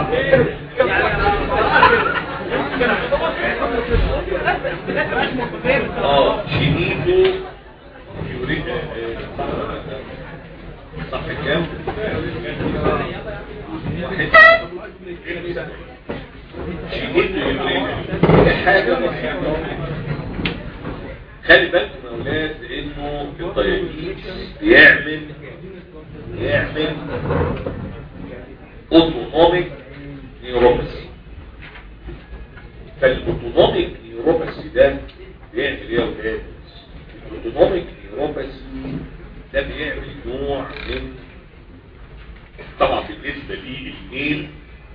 اه شينيتو يوريد صح كام شينيتو يوريد حاجة خلي بالكم يا اولاد انه الدايابيتس بيعمل بيعمل اوتونوميك نيوروباثي فالاوتونوميك نيوروباثي ده بيعمل ايه يا ولاد الاوتونوميك نيوروباثي ده بيعمل نوع من طبعا بالنسبه لي الميل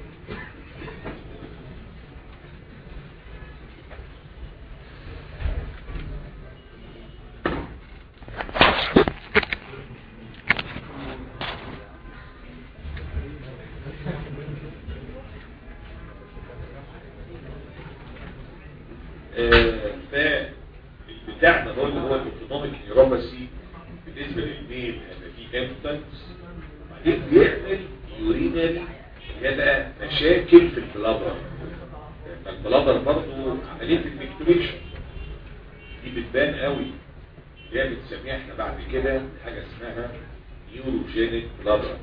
بتاعنا هو اللي هو الاوتونوميك نيوروباثي بالنسبه للميل هيبقى فيه امبتنس وبعدين بيعمل يورينال يبقى مشاكل في البلادر لما البلادر برضه عمليه الميكتوريشن دي بتبان قوي اللي هي بنسميها احنا بعد كده حاجه اسمها نيوروجينيك بلادر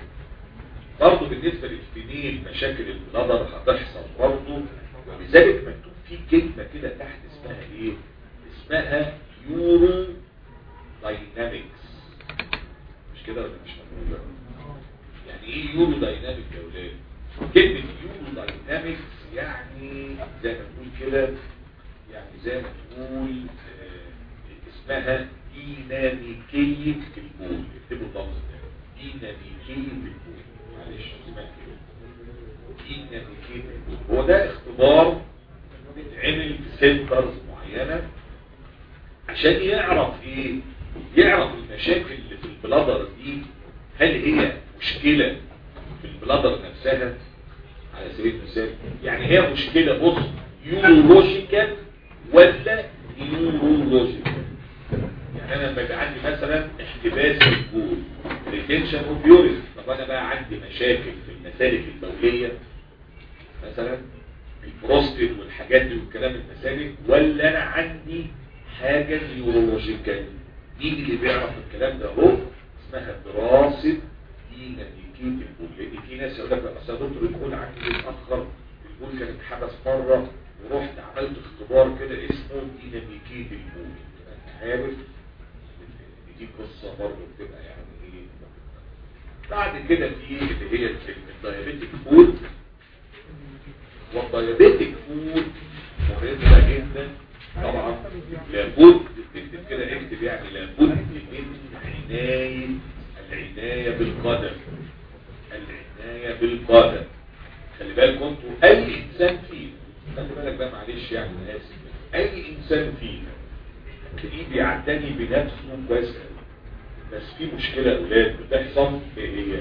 برضه بالنسبه للفينيل مشاكل البلادر هتحصل برضه ولذلك مكتوب في كلمه كده تحت اسمها ايه اسمها يورو داينامكس مش كده ولا مش موجوده يعني ايه يورو دايناميك يا ولاد كلمه يورو داينامكس يعني زي ما تقول كده يعني زي ما تقول آه اسمها ديناميكيه البول اكتبوا اللفظ ده ديناميكيه البول معلش اسمها كده ديناميكيه البول هو ده اختبار بيتعمل في سنترز معينه عشان يعرف ايه يعرف المشاكل اللي في البلادر دي هل هي مشكلة في البلادر نفسها على سبيل المثال يعني هي مشكلة بص يورولوجيكال ولا نيورولوجيكال يعني انا لما يبقى عندي مثلا احتباس في البول ريتنشن اوف يورين طب انا بقى عندي مشاكل في المسالك البوليه مثلا البروستيت والحاجات دي والكلام المسالك ولا انا عندي حاجة نيورولوجيكال مين اللي بيعرف الكلام ده هو اسمها دراسة ديناميكية البول لان في ناس يقول لك بس يا دكتور البول عندي متأخر البول كان اتحبس مرة ورحت عملت اختبار كده اسمه ديناميكية البول انت عارف دي قصة برضه بتبقى يعني ايه بعد كده في اللي هي الدايابيتك فود والدايابيتك فود مهمة جدا طبعا لابد تكتب كده اكتب يعني لابد من عناية العناية بالقدم العناية بالقدم خلي بالكم انتوا اي انسان فينا خلي بالك بقى معلش يعني انا اسف اي انسان فينا تلاقيه بيعتني بنفسه كويس قوي بس في مشكلة اولاد بتحصل ايه هي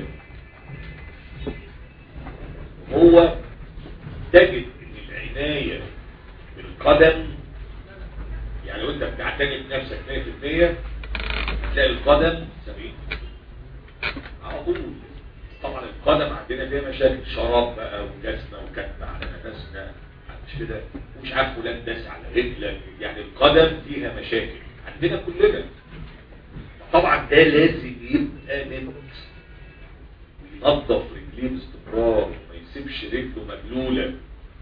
هو تجد ان العناية بالقدم يعني لو انت بتعتني بنفسك 100% هتلاقي القدم 70 على طول طبعا القدم عندنا فيها مشاكل شراب بقى وجسمه وكتم على نفسنا مش كده ومش عارف فلان داس على رجلك يعني القدم فيها مشاكل عندنا كلنا طبعا ده لازم يبقى نمت وينظف رجليه باستمرار وما يسيبش رجله مبلوله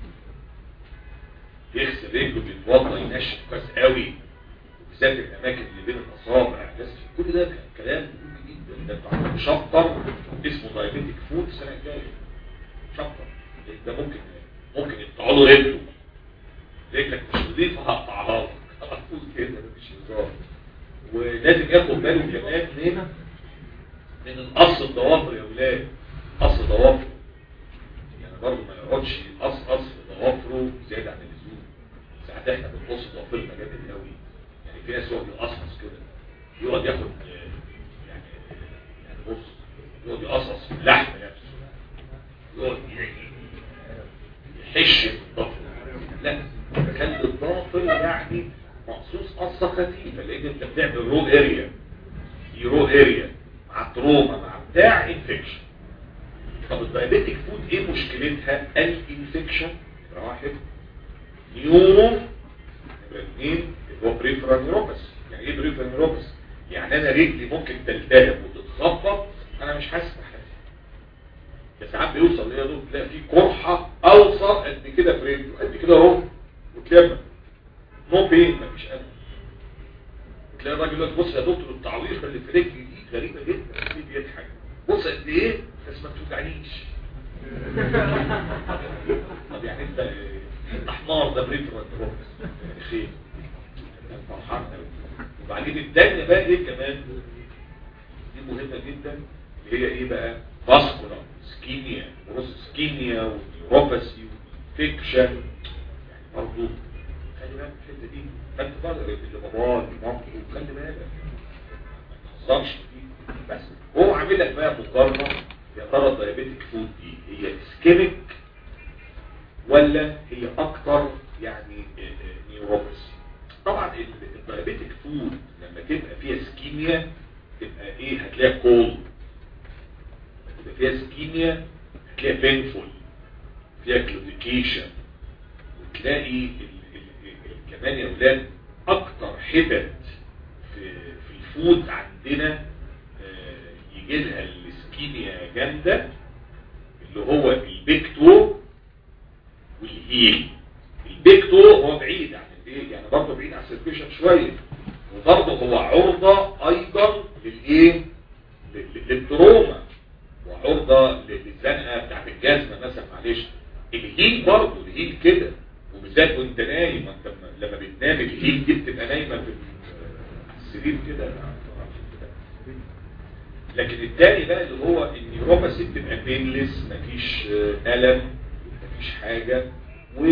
يغسل رجله بيتوضى ينشف كويس قوي وبالذات الاماكن اللي بين الاصابع بس كل ده كلام مهم جدا ده انتوا عندكم شابتر اسمه دايابيتك فود السنه الجايه شابتر ده ممكن ممكن يقطعوا له رجله رجلك مش نظيفه هقطعها لك على طول كده مفيش هزار ولازم ياخد باله كمان من من القص الضوافر يا ولاد قص ضوافر يعني برضه ما يقعدش يقصقص في ضوافره زياده عن اللزوم ساعات احنا بنقص ضوافرنا جامد قوي يعني في ناس يقعد يقصقص كده يقعد ياخد يعني يعني بص يقعد يقصقص في اللحم نفسه يقعد يحش في الضفر لا خلي الضافر يعني مخصوص قصه خفيفه لان انت بتعمل رو اريا دي رو اريا مع تروما مع بتاع انفكشن طب الدايابيتك فود ايه مشكلتها الانفكشن واحد نيورو نمرة اثنين اللي هو بريفرال نيوروباثي يعني ايه بريفرال نيوروباثي يعني انا رجلي ممكن تلتهب وتتخبط انا مش حاسس بحاجه بس ساعات بيوصل ليا دول تلاقي في قرحه اوصل قد كده في رجله قد كده اهو وتلمع نو بين مفيش الم تلاقي الراجل يقول لك بص يا دكتور التعويض اللي في رجلي دي غريبه جدا دي بيضحك بص قد ايه بس ما بتوجعنيش طب يعني انت انت حمار ده بريفرال نيوروباثي خير فرحان قوي وبعدين الثانيه بقى ايه كمان دي مهمه جدا اللي هي ايه بقى فاسكولار سكيميا وروس سكيميا ونيوروباثي وفيكشن يعني برضه خلي بالك الحته دي فانت بقى اللي باباه المنطق خلي بالك ما تهزرش فيه بس هو عامل لك بقى مقارنه يا ترى الدايابيتك فود دي هي اسكيميك ولا هي اكتر يعني نيوروباثي طبعا الدايابيتك فود لما تبقى فيها سكيميا تبقى ايه هتلاقيها كول تبقى فيها سكيميا هتلاقيها بينفول فيها كلوديكيشن وتلاقي ال ال ال كمان يا اولاد اكتر حتت في في الفود عندنا يجي لها السكيميا جامده اللي هو البيكتو والهيل البيكتو هو بعيد عن الايه يعني برضه بعيد عن السيركيشن شويه وبرضه هو عرضه ايضا للايه للتروما وعرضه للزنقه بتاعت الجزمه مثلا معلش الهيل برضه الهيل كده وبالذات وانت نايم انت لما بتنام الهيل دي بتبقى نايمه في السرير كده لكن التاني بقى اللي هو النيوروباثي بتبقى بينلس مفيش الم مفيش حاجه و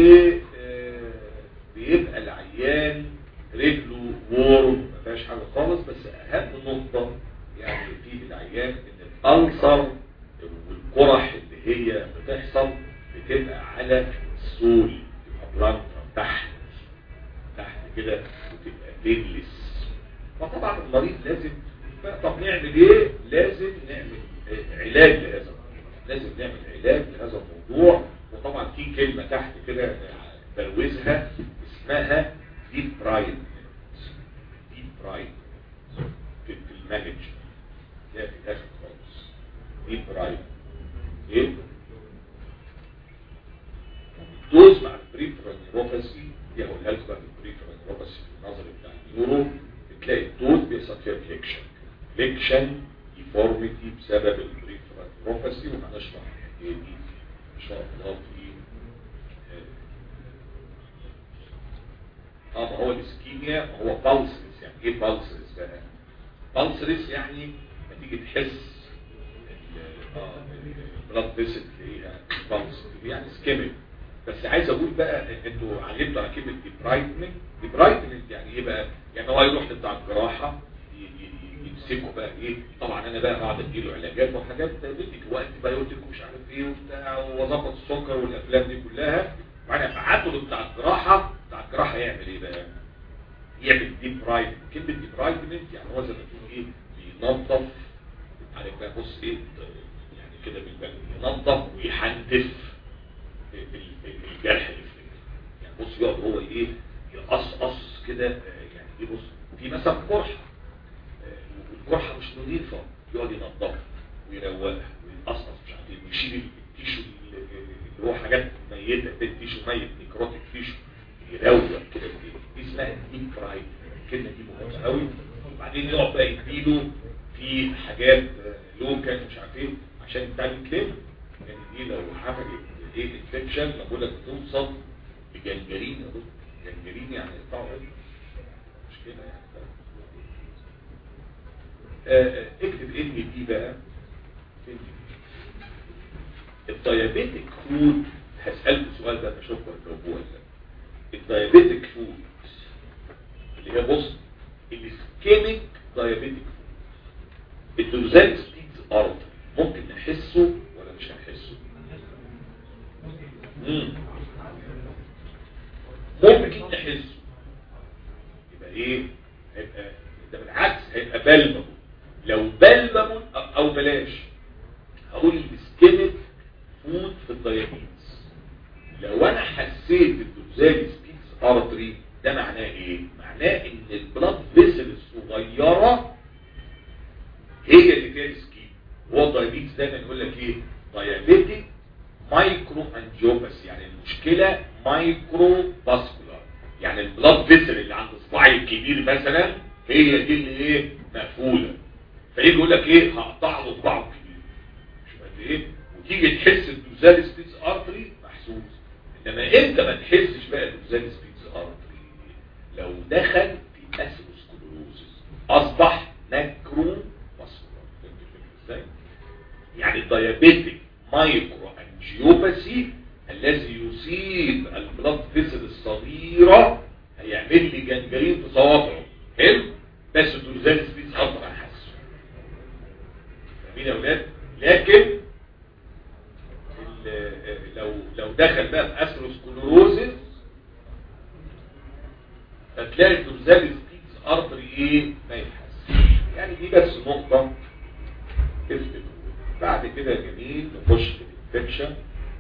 بيبقى العيان رجله وورم ما فيهاش حاجه خالص بس اهم نقطه يعني في العيان ان الالسر والقرح اللي هي بتحصل بتبقى على السول تبقى بلانتر تحت تحت كده وتبقى بينلس فطبعا المريض لازم طب نعمل ايه لازم نعمل علاج لهذا لازم نعمل علاج لهذا الموضوع وطبعا في كلمة تحت كده بروزها اسمها ديب برايد ديب برايد في المانج لا في الاخر خالص ديب برايد ايه دوز مع البريفرال نيوروباثي دي هقولها لكم بقى في البريفرال نيوروباثي في النظر بتاع النيورو بتلاقي الدوز بيحصل فيها فليكشن فليكشن ديفورميتي بسبب البريفرال نيوروباثي وهنشرح الحكايه دي ان شاء الله في اه ما هو الاسكيميا ما هو بالسرس يعني ايه بالسرس بقى بالسرس يعني لما تيجي تحس البلاد فيسل تلاقيها بالس يعني اسكيميك بس عايز اقول بقى انتوا علمتوا على كلمه ديبرايتمنت ديبرايتمنت يعني ايه بقى يعني هو يروح لبتاع الجراحه يمسكوا بقى ايه طبعا انا بقى اقعد اديله علاجات وحاجات بديك وقت بايوتيك ومش عارف ايه وبتاع واظبط السكر والافلام دي كلها وبعدين ابعته لبتاع الجراحه بتاع الجراحه يعمل ايه بقى يعمل ديب رايت كلمه ديب رايتمنت يعني هو زي ما تقول ايه بينظف عارف بقى بص ايه يعني كده بالبلد ينظف ويحنتف الجرح اللي في يعني بص يقعد هو ايه يقصقص كده يعني ايه بص في مثلا قرحه والقرحه مش نظيفه يقعد ينظفها ويروقها ويقصقص مش عارف ايه ويشيل التيشو اللي هو حاجات ميته ده التيشو ميت نيكروتيك تيشو يروق كده دي اسمها ديب فراي الكلمه دي مهمه قوي وبعدين يقعد بقى يديله في حاجات لوكال مش عارف ايه عشان تعمل كليم يعني دي لو عملت ايه انفكشن بقول لك توصل لجنجرين جنجرين يعني يقطعوا مش كده يعني آه اكتب ان دي بقى الديابيتك فود هسألكم سؤال بقى اشوفكم هتجاوبوه ولا الديابيتك فود اللي هي بص الاسكيميك ديابيتك فود الدوزان ستيكس ارض ممكن نحسه ولا مش هنحسه مم. ممكن نحسه يبقى ايه هيبقى ده بالعكس هيبقى بلبل لو بلبل او بلاش هقول الاسكيميك موجود في الدايابيتس لو انا حسيت الدوزالي سبيكس ارتري ده معناه ايه معناه ان البلاد فيسل الصغيره هي اللي فيها السكين هو الدايابيتس دايما يقول لك ايه دايابيتيك مايكرو انجيوباثي يعني المشكله مايكرو باسكولار يعني البلاد فيسل اللي عند صباعي الكبير مثلا هي دي اللي ايه مقفوله فيجي يقول لك ايه هقطع له صباعه الكبير شوف قد ايه وتيجي تحس الدوزال سبيتس ارتري محسوس انما انت ما تحسش بقى الدوزال سبيتس ارتري لو دخل في اسيروسكلوروزس اصبح نكرو ماسكولار فهمت الفكره ازاي يعني الديابيتيك مايكرو انجيوباثي الذي يصيب البلاد فيسل الصغيره هيعمل لي جنجرين في صوابعه حلو بس الدوزال سبيتس ارتري انا حاسه فاهمين يا اولاد لكن لو لو دخل بقى في اثيروسكلوروزس فتلاقي الدوزال سبيتس ارتري ايه ما يتحسش يعني دي بس نقطه تثبت بعد كده يا جميل نخش في الانفكشن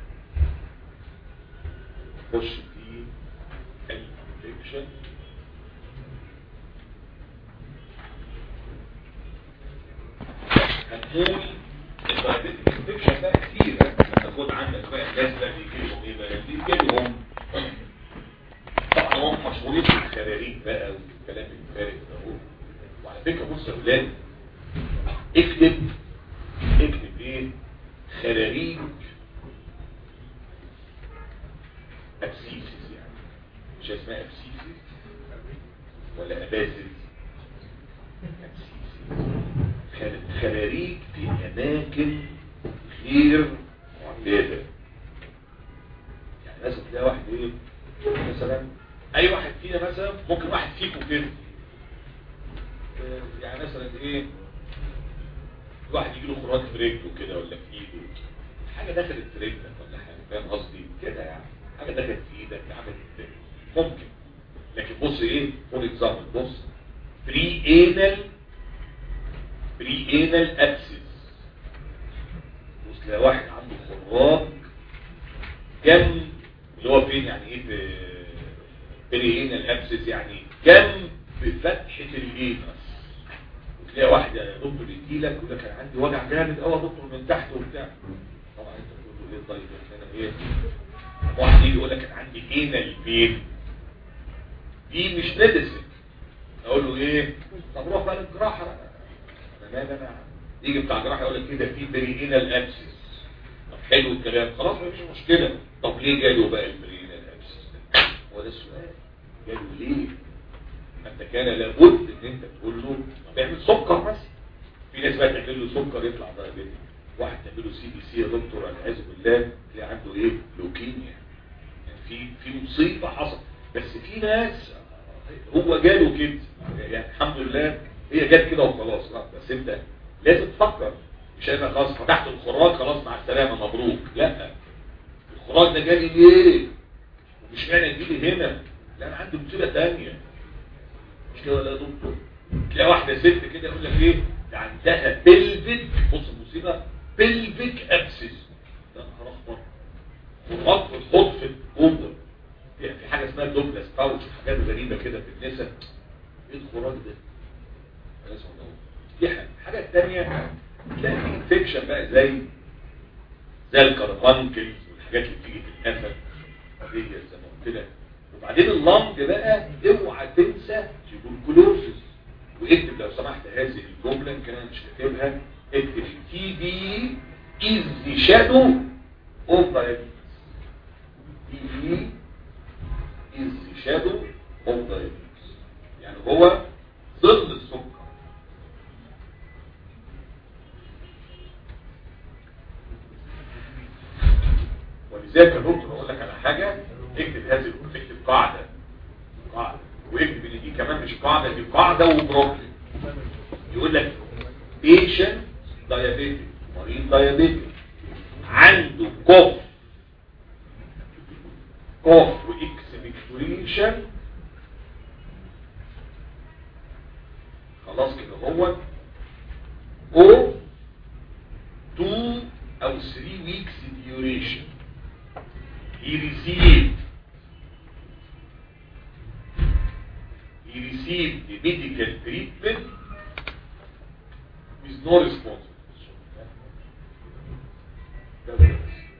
نخش في الانفكشن هنقول الانفكشن ده كتير هتاخد عندك بقى الناس بقى بيجي لهم ايه بقى بيجي لهم طبعا هم مشهورين بالخراريج بقى والكلام الفارغ ده هو وعلى فكره بص يا اولاد اكتب اكتب ايه خراريج ابسيسس يعني مش اسمها ابسيسس ولا اباسس ابسيسس خراريج في اماكن غير معتاده يعني مثلا تلاقي واحد ايه مثلا اي واحد فينا مثلا ممكن واحد فيكم كده يعني مثلا ايه واحد يجي له خراج في رجله كده ولا في ايده حاجه دخلت في رجلك ولا حاجه فاهم قصدي كده يعني حاجه دخلت في ايدك عملت ممكن لكن بص ايه فور اكزامبل بص بري انال بري انال ابسس بص تلاقي واحد عنده خراج جنب اللي هو فين يعني ايه في بري انال ابسس يعني جنب فتحه الانس تلاقي واحد يا دكتور يجي لك يقول لك انا عندي وجع جامد قوي يا دكتور من تحت وبتاع طبعا انت تقول له ايه طيب انا ايه واحد يجي يقول لك انا عندي انال بين دي مش ميديسن اقول له ايه طب روح بقى للجراحه انا مال انا يجي بتاع الجراحه يقول لك كده في بري انال ابسس طب حلو الكلام خلاص مفيش مشكله طب ليه جاله بقى البري انال ابسس هو ده السؤال جاله ليه انت كان لابد ان انت تقول له بيعمل سكر بس في ناس بقى تعمل له سكر يطلع دايابيتي واحد تعمل له سي بي سي يا دكتور والعياذ بالله تلاقي عنده ايه لوكيميا يعني في في مصيبه حصلت بس في ناس هو جاله كده يعني الحمد لله هي جت كده وخلاص لا بس انت لازم تفكر مش انا خلاص فتحت الخراج خلاص مع السلامه مبروك لا الخراج ده جالي ليه ومش معنى يجي هنا لا انا عندي مصيبه ثانيه مش كده ولا يا دكتور تلاقي واحده ست كده يقول لك ايه ده عندها بلفيك بص المصيبه بلفيك ابسس ده نهار اخبر خراج في الحوض في الجمله في حاجه اسمها دوبلاس باوتش وحاجات غريبه كده في النساء ايه الخراج ده دي حاجه الحاجه الثانيه تلاقي في انفكشن بقى زي زي الكربانكلز والحاجات اللي بتيجي في القفل دي زي ما قلت لك وبعدين اللنج بقى اوعى تنسى تيبركلوزس واكتب لو سمحت هذه الجمله يمكن انا مش كاتبها اكتب تي بي از ذا شادو اوف دايابيتس تي بي از ذا شادو اوف دايابيتس يعني هو ظل السكر ولذلك يا دكتور اقول لك على حاجه اكتب هذه اكتب قاعده قاعده واكتب ان دي كمان مش قاعده دي قاعده وبروكلي يقول لك بيشنت دايابيتيك مريض دايابيتيك عنده كوف كوف واكسبكتوريشن خلاص كده هو او 2 او 3 weeks duration he received he received the medical treatment with no response ده بس.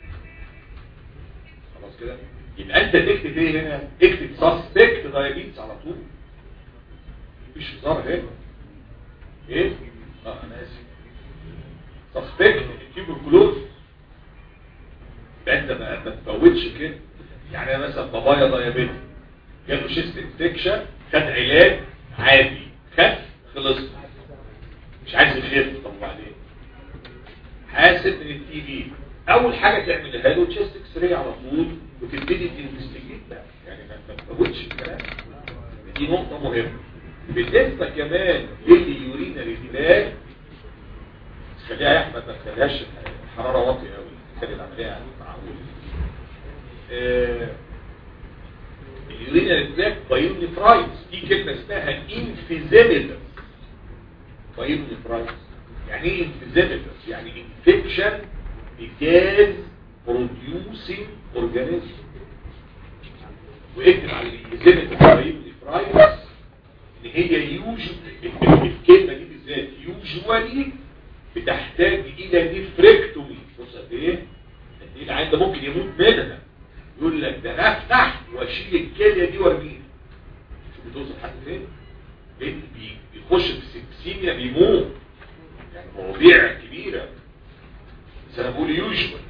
خلاص كده يبقى انت تكتب ايه هنا اكتب سسبكت دايابيتس على طول مفيش هزار هنا ايه اه انا اسف سسبكت تيوبركلوز يبقى انت ما ما تفوتش كده يعني انا مثلا بابايا دايابيتس جاله شيست انفكشن خد علاج عادي خف خلص مش عايز يخف طب وبعدين حاسب من التي في اول حاجه تعملها له تشيست اكس راي على طول وتبتدي تنفستيجيت بقى يعني ما ما تفوتش الكلام دي نقطه مهمه بالنسبه كمان لليورينري فلاج خليها يا احمد ما تخليهاش حراره واطيه قوي خلي العمليه يعني معقوله آه اليورينري فلاج بايونيفرايتس في كلمه اسمها انفيزيميتس بايونيفرايتس يعني ايه انفيزيميتس يعني انفكشن بجاز بروديوسينج اورجانيزم واكتب على الانفيزيميتس بايونيفرايتس ان هي يوجد الكلمه دي بالذات يوجوالي بتحتاج الى نفركتومي بص قد ايه قد ايه العيان ده ممكن يموت منها يقول لك ده انا افتح واشيل الكليه دي وارميها شوف بتوصل لحد فين بيت بي- بيخش في سيبسيميا بيموت يعني مواضيع كبيره بس انا بقول يوجوال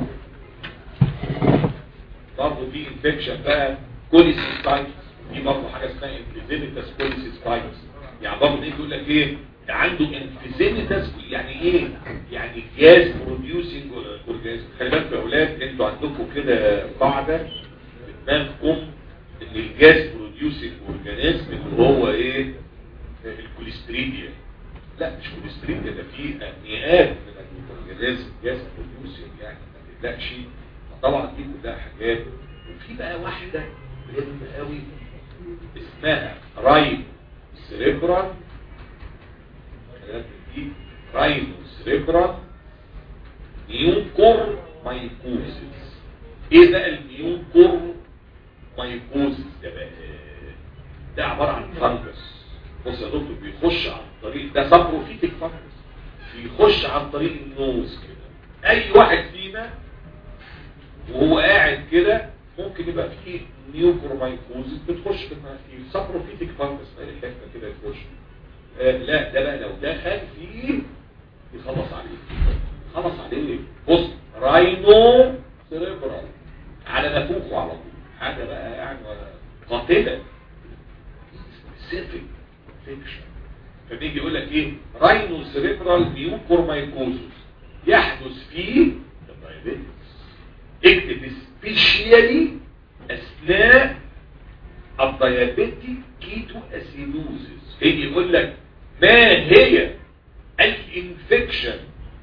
برضه في انفكشن بقى كوليسيستايتس في برضه حاجه اسمها انفيزيميتاس كوليسيستايتس يعني برضه دي يقول لك ايه ده عنده انفيزيميتاس يعني ايه يعني جاز بروديوسنج اورجانيزم خلي بالكم يا اولاد انتوا عندكم كده قاعده في دماغكم ان الجاز بروديوسنج اورجانيزم اللي هو ايه الكوليستريديا لا مش كوليستريديا ده في مئات من الاورجانيزم جاز بروديوسنج يعني ما تقلقش طبعا دي كلها حاجات وفي بقى واحده مهمه قوي اسمها رايب سريبرال دي رايب سريبرال ميوكور مايكوزيس ايه بقى الميوكور مايكوزيس ده بقى ده عباره عن فانجس بص يا دكتور بيخش عن طريق ده سابروفيتك فانجس بيخش عن طريق النوز كده اي واحد فينا وهو قاعد كده ممكن يبقى فيه نيوكرومايكوزيس بتخش في المناخير سابروفيتك فانجس ما الحته كده يخش آه لا ده بقى لو دخل فيه يخلص عليه خلص عليه بص راينو سيريبرال على نافوخه على طول حاجه بقى يعني قاتله سبيسيفيك فيكشن فبيجي يقول لك ايه راينو سيريبرال ميوكورمايكوزيس يحدث فيه الدايابيتس اكتب سبيشيالي اثناء الديابيتيك كيتو اسيدوزيس هيجي يقول لك ما هي الانفكشن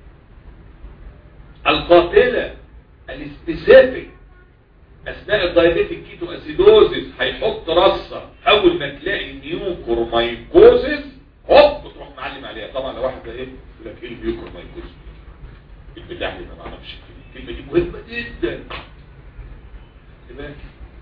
القاتلة السبيسيفيك اثناء الدايابيتيك كيتو اسيدوزيس هيحط رصة اول ما تلاقي نيوكرومايكوزيس هوب تروح معلم عليها طبعا لو واحد ده ايه يقول لك ايه النيوكرومايكوزيس البتاع اللي ما نعرفش الكلمه دي مهمه جدا تمام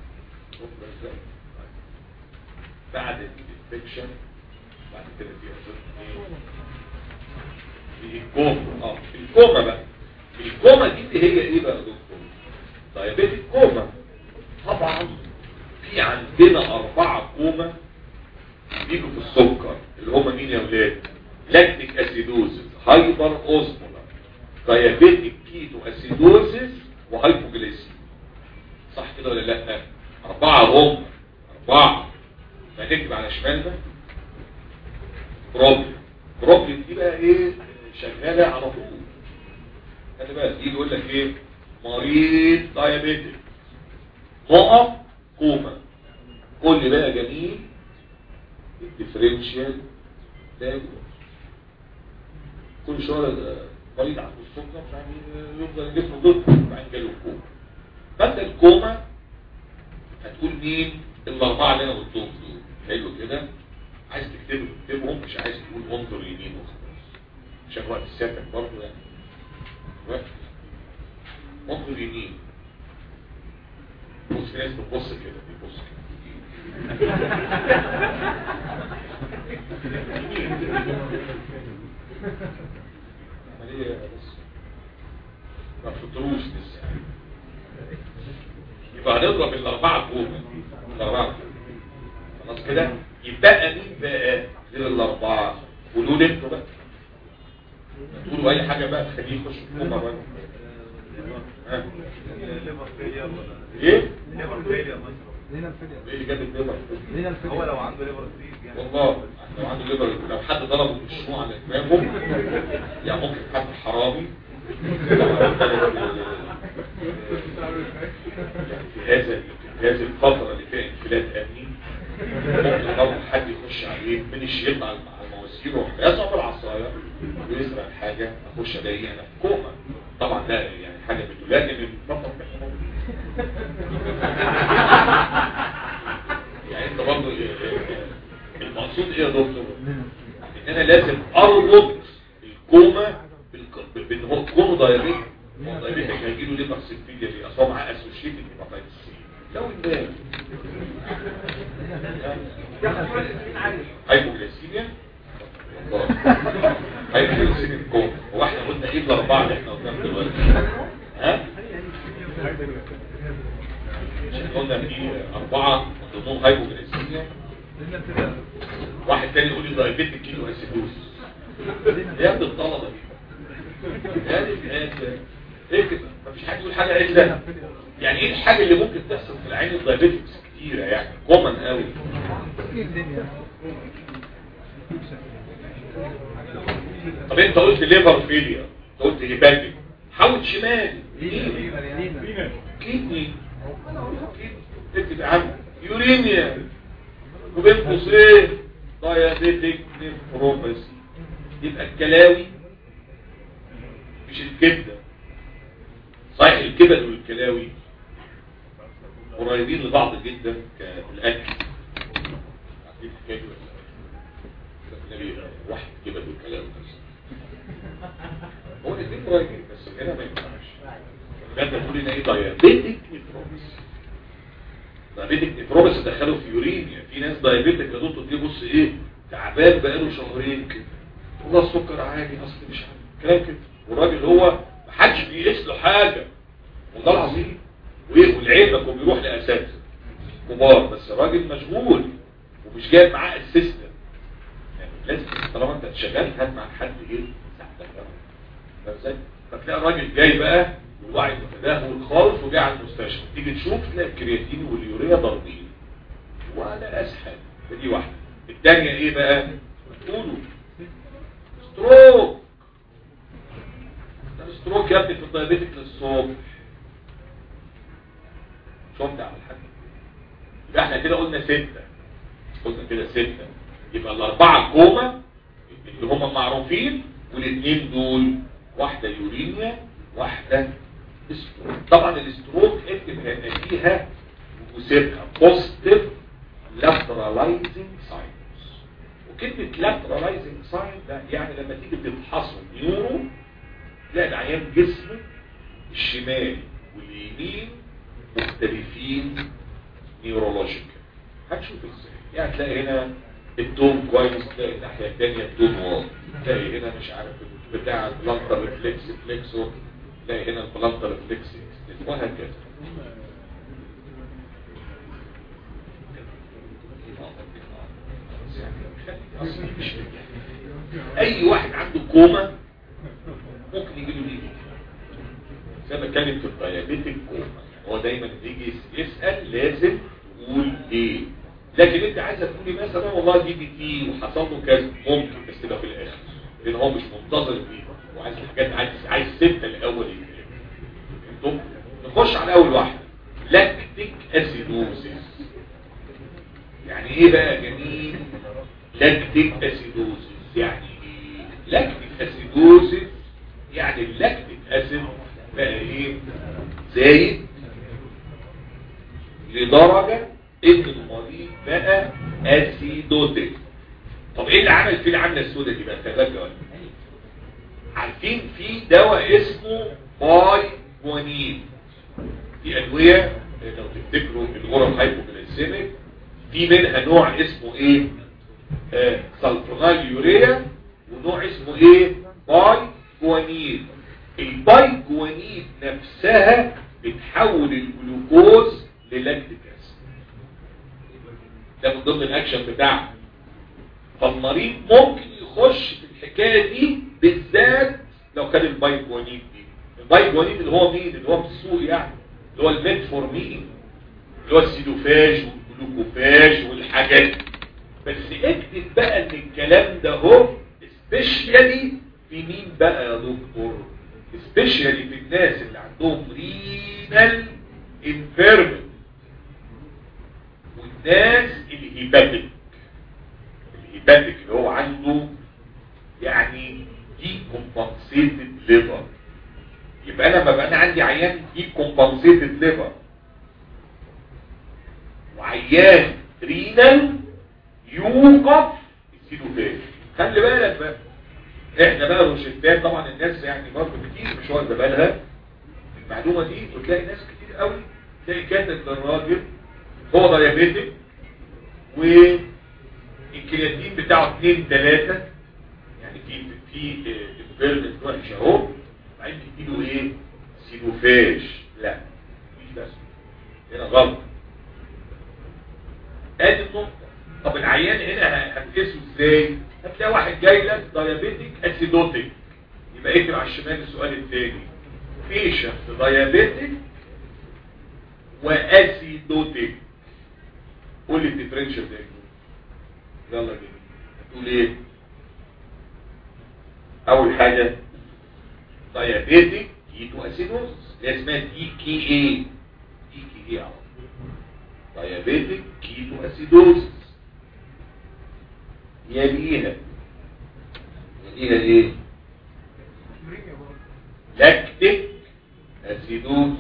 بعد الانفكشن بعد كده في ايه في الكوما اه الكوما بقى الكوما دي اللي هي ايه بقى يا دكتور دايابيتك كوما طبعا في عندنا اربعه كوما بيجوا في السكر اللي هم مين يا ولاد لاكتيك اسيدوزس هايبر اوزمولار دايابيتك كيتو اسيدوزس وهايبوجليسيميا صح كده ولا لا اربعه هم اربعه فنكتب على شمالنا بروبلم بروبلم دي بقى ايه شغاله على طول خلي بالك يجي يقول لك ايه مريض دايابيتك نقط كوما قول لي بقى جميل الديفرنشال دايجنوز كل شويه مريض عنده السكر مش عارف يفضل جسمه ضد وبعدين جاله الكوما فانت الكوما هتقول مين الاربعه اللي انا قلتهم دول حلو كده عايز تكتبهم تكتبهم مش عايز تقول انظر يمين وخلاص عشان وقت السكن برضه يعني وقت انظر يمين بص في ناس بتبص كده بيبص كده عملية بص ما فطروش لسه يبقى هنضرب الأربعة كومة الأربعة خلاص كده يبقى مين بقى غير الأربعة قولوا لي انتوا بقى تقولوا أي حاجة بقى تخليه يخش في كومة بقى ها؟ ايه؟ لينا الفدية ايه اللي جاب الليبر لينا الفدية هو لو عنده ليبر ستيج يعني والله لو عنده ليبر لو حد ضربه بالشموع على دماغه يعني ممكن حد حرامي في هذا في هذه الفترة اللي فيها انفلات امني ممكن برضه حد يخش عليه من الشيخ على على المواسير ويروح يصعب العصاية ويسرق الحاجة اخش الاقي انا في كوما طبعا ده يعني حاجة بتلاقي من الفترة يعني انت برضه المقصود ايه يا دكتور ان انا لازم اربط الكوما بالك- بان هو كونه دايابيت هو دايابيتك هيجيله ليبر سيكفيليا دي اصلا معاه اسوشيتد هيباتايتس سي لو الناس هايبوغليسيميا هايبوغليسيميا كوما هو احنا قلنا ايه الاربعه اللي احنا قلناهم دلوقتي ها عشان قلنا في أربعة من ضمنهم هايبوغليسيميا لينا الفدية واحد تاني يقول لي دايبيتك كيلو اسيدوز يا ابن الطلبة دي يا دي الآن ايه كده مفيش حد يقول حاجة الا يعني ايه الحاجة اللي ممكن تحصل في العين الدايبيتكس كتيرة يعني كومن قوي الدنيا طب انت قلت ليفر فيلير قلت هيباتيك حاول شمال لينا لينا كيدني اكتب عنه يورينيا وبين قوسين دايابيتك نيفروباثي يبقى الكلاوي مش الكبده صحيح الكبد والكلاوي قريبين لبعض جدا كالاكل عارفين الحكايه دي ولا لا؟ النبي واحد كبد والكلاوي بس هو الاثنين قريبين بس هنا ما ينفعش انت تقول لنا ايه دايابيتك نيفروباثي دايابيتك نيفروباثي دخلوا في يورينيا في ناس دايابيتك يا دكتور دي بص ايه تعبان بقاله شهرين كده والله السكر عالي اصل مش عارف كلام كده والراجل هو محدش بيقيس له حاجه والله العظيم وايه والعيبك وبيروح لاساتذه كبار بس الراجل مشغول ومش جايب معاه اسيستنت يعني لازم طالما انت شغال هات معاك حد ايه يساعدك فاهم ازاي؟ فتلاقي الراجل جاي بقى والوعي متدهور خالص وجاي على المستشفى تيجي تشوف تلاقي الكرياتين واليوريا ضاربين ولا اسهل دي واحده الثانيه ايه بقى تقولوا ستروك ده ستروك يا ابني في الدايابيتك للصبح شفت على الحاجه يبقى احنا كده قلنا ستة قلنا كده ستة يبقى الاربعه كوما اللي هم معروفين والاثنين دول واحدة يورينيا واحدة ستروك طبعا الستروك اكتب هنا فيها وسيبها بوزيتيف لاترالايزنج ساينس وكلمة لاترالايزنج ساين ده يعني لما تيجي تفحصه نيورو تلاقي العيان جسمه الشمال واليمين مختلفين نيورولوجيكال هتشوف ازاي يعني تلاقي هنا التون كويس تلاقي الناحية التانية التون واضح تلاقي هنا مش عارف بتاع البلانتر ريفلكس فليكسور تلاقي هنا البلانتر ريفلكس وهكذا اي واحد عنده كوما ممكن يجي له ليه زي ما كانت في الديابيتك كوما هو دايما يجي يسأل لازم تقول ايه لكن انت عايزه تقولي مثلا والله دي بي تي وحصل له كذا ممكن بس تبقى في الاخر لان هو مش منتظر بيه وعايز الحاجات عايز عايز ستة الاول يتكلم نخش على اول واحده لاكتيك اسيدوزيس يعني ايه بقى يا جميل لاكتيك اسيدوزيس يعني ايه لاكتيك اسيدوزيس يعني اللاكتيك اسيد بقى ايه زايد لدرجة ان المريض بقى اسيدوتيك طب ايه اللي عمل فيه العملة السوداء دي بقى خلاك ولا عارفين في دواء اسمه باي جوانين في ادويه لو تفتكروا الاورال هايبوجلايسيميك في منها نوع اسمه ايه آه سلفونال يوريا ونوع اسمه ايه باي جوانين الباي جوانين نفسها بتحول الجلوكوز للاكتيك اسيد ده من ضمن الاكشن بتاعها فالمريض ممكن يخش في الحكايه دي بالذات لو كان الباي جوانين دي الباي جوانين اللي هو مين اللي هو في السوق يعني اللي هو الميتفورمين اللي هو السيلوفاج والجلوكوفاج والحاجات دي بس اكتب بقى ان الكلام ده هو سبيشالي في مين بقى يا دكتور سبيشالي في الناس اللي عندهم رينال انفيرمنت والناس الهيباتيك الهيباتيك اللي هو عنده يعني دي كومبنسيتد ليفر يبقى انا ببقى انا عندي عيان دي كومبنسيتد ليفر وعيان رينال يوقف السيلوفاج خلي بالك بقى احنا بقى روشتات طبعا الناس يعني برضه كتير مش واخده بالها المعلومه دي وتلاقي ناس كتير قوي تلاقي كاتب للراجل هو دايابيتك والكرياتين بتاعه 2 3 يعني في في انفيرمنت وحش اهو وبعدين تديله ايه سيلوفاج لا مش بس هنا غلط ادي النقطه طب العيان هنا هتقيسه ازاي هتلاقي واحد جاي لك دايابيتك اسيدوتيك يبقى اكتب على الشمال السؤال الثاني بيشنت دايابيتك واسيدوتيك قول لي الديفرنشال ده يلا بينا هتقول ايه اول حاجه دايابيتك كيتو اسيدوز اللي اسمها دي كي اي دي كي اي دايابيتك كيتو اسيدوز يليها يليها ايه لاكتيك اسيدوز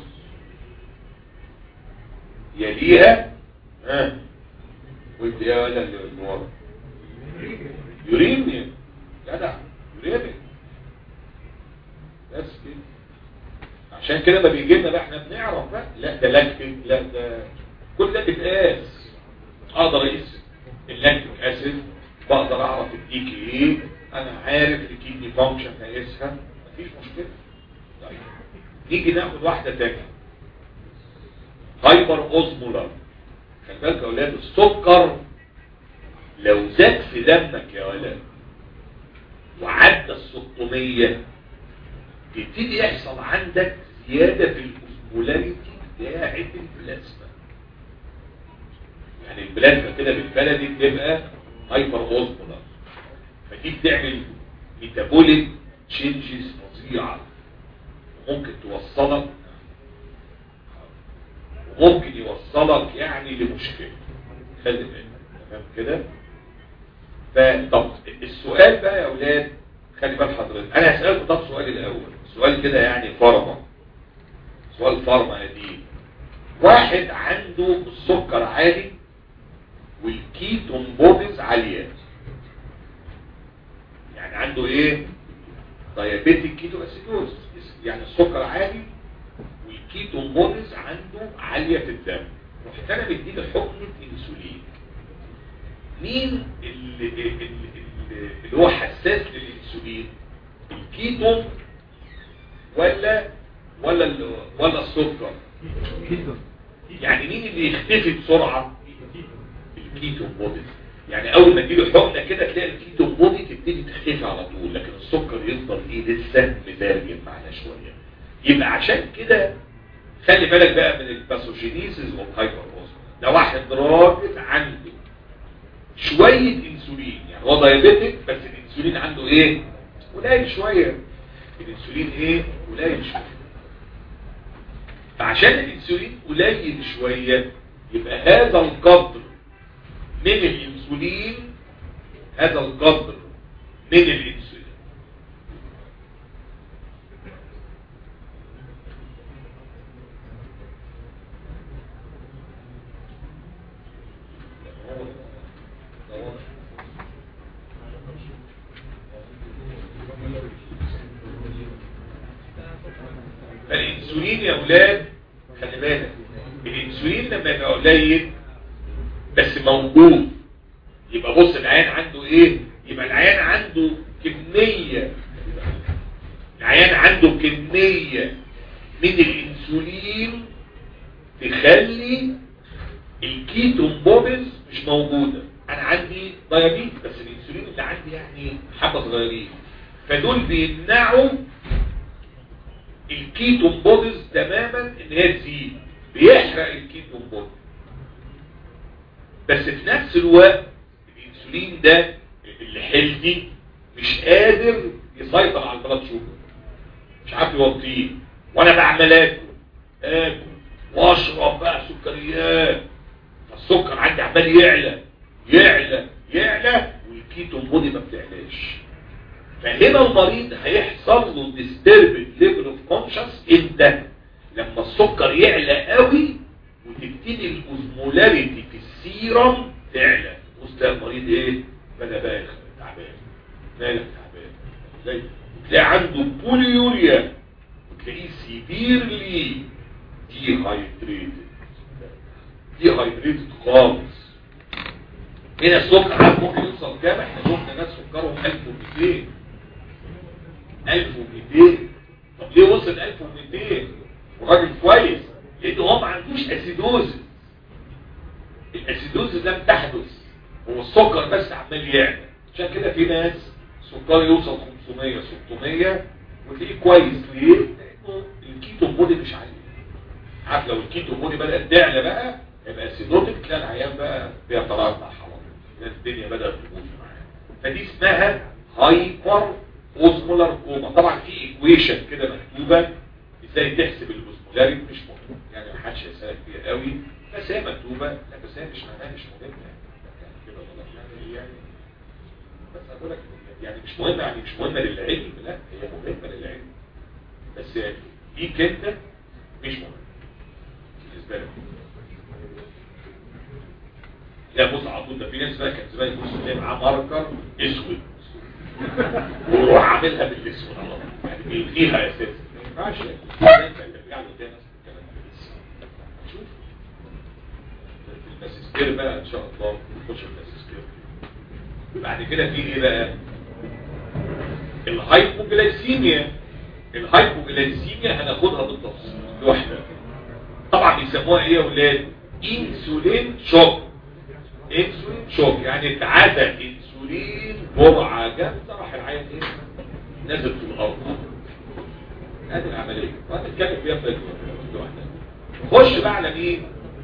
يليها ها وانت يا ولا اللي ورا يورينيا جدع يورينيا بس كده عشان كده ما بيجي لنا بقى احنا بنعرف بقى لا ده لاكتيك لا ده كل ده بيتقاس اقدر اقيس اللاكتيك اسيد بقدر اعرف الدي كي ايه انا عارف الكيدني فانكشن هقيسها مفيش مشكله طيب نيجي ناخد واحده تانية هايبر اوزمولار خلي بالك يا اولاد السكر لو زاد في دمك يا ولد وعدى ال 600 يبتدي يحصل عندك زياده في الاوزمولاريتي بتاعه البلازما يعني البلازما كده بالبلدي بتبقى هايبر اوزمولار فدي بتعمل ميتابوليك تشينجز فظيعه وممكن توصلك وممكن يوصلك يعني لمشكله خلي بالك تمام كده فطب السؤال بقى يا اولاد خلي بال حضرتك انا هسالكم طب سؤال الاول سؤال كده يعني فارما سؤال فارما قديم واحد عنده السكر عالي والكيتون بوديز عالية يعني عنده ايه دايابيتيك كيتو اسيدوز يعني السكر عالي والكيتون بوديز عنده عالية في الدم رحت انا مديله حقنة انسولين مين اللي, اللي, اللي هو حساس للانسولين الكيتون ولا ولا ولا السكر يعني مين اللي يختفي بسرعه الكيتون بودي يعني اول ما تجيله حقنه كده تلاقي الكيتون بودي تبتدي تختفي على طول لكن السكر يفضل ايه لسه مزاجم معنا شويه يبقى عشان كده خلي بالك بقى من الباثوجينيسيس والهايبر ده واحد راجل عنده شويه انسولين يعني هو دايابيتك بس الانسولين عنده ايه قليل شويه الانسولين ايه قليل شويه فعشان الانسولين قليل شويه يبقى هذا القدر من الانسولين هذا القدر من الانسولين فالانسولين يا اولاد خلي بالك الانسولين لما يبقى قليل بس موجود يبقى بص العيان عنده ايه يبقى العيان عنده كمية العيان عنده كمية من الانسولين تخلي الكيتون بوبز مش موجودة انا عندي دايابيت بس الانسولين اللي عندي يعني حبة صغيرين فدول بيمنعوا الكيتون بودز تماما ان هي تزيد بيحرق الكيتون بودز بس في نفس الوقت الانسولين ده اللي حلتي مش قادر يسيطر على البلاد شوجر مش عارف يوطيه وانا بعمل اكل اكل واشرب بقى سكريات فالسكر عندي عمال يعلى يعلى يعلى والكيتون بودي ما بتعلاش فهنا المريض هيحصل له disturbed level of conscious امتى لما السكر يعلى قوي وتبتدي الاوزمولاريتي في السيرم تعلى وسط المريض ايه بدا بقى تعبان مالك تعبان ازاي تلاقي عنده بوليوريا وتلاقيه سيفيرلي دي هايدريتد دي هايدريتد خالص هنا السكر عارف ممكن يوصل كام احنا شفنا ناس سكرهم 1200 1200 طب ليه وصل 1200 وراجل كويس لانه هو ما عندوش اسيدوز الاسيدوز لم تحدث هو السكر بس عمال يعلى عشان كده في ناس سكر يوصل 500 600 وتلاقيه كويس ليه؟ لانه الكيتو بودي مش عالي عارف لو الكيتو بودي بدات تعلى بقى يبقى اسيدوتك تلاقي العيان بقى بيتراجع خلاص الدنيا بدات تبوظ معاه فدي اسمها هايبر اوزمولار كوما طبعا في ايكويشن كده مكتوبه ازاي تحسب الاوزمولاريتي مش مهم يعني ما حدش هيسالك فيها قوي بس هي مكتوبه لا بس هي مش معناها مش مهمه يعني كده غلط يعني يعني بس اقول لك يعني مش مهمه يعني مش مهمه للعلم لا هي مهمه للعلم بس يعني ليك انت مش مهم بالنسبه لك لا بص على طول ده في ناس بقى كان زمان يبص تلاقي معاه ماركر اسود ويروح عاملها بالاسود على طول يعني بيلغيها يا سيدي ما ينفعش يعني ترجع له تاني نفس الكلام ده شوف الماسستير بقى ان شاء الله نخش الماسستير بعد كده في ايه بقى الهايبوجلايسيميا الهايبوجلايسيميا هناخدها بالتفصيل لوحدها طبعا بيسموها ايه يا ولاد انسولين شوك انسولين شوك يعني اتعدى انسولين جرعه جامده راح العيان ايه نازل في الارض هذه العمليه وهنتكلم فيها في لوحدها خش بقى على مين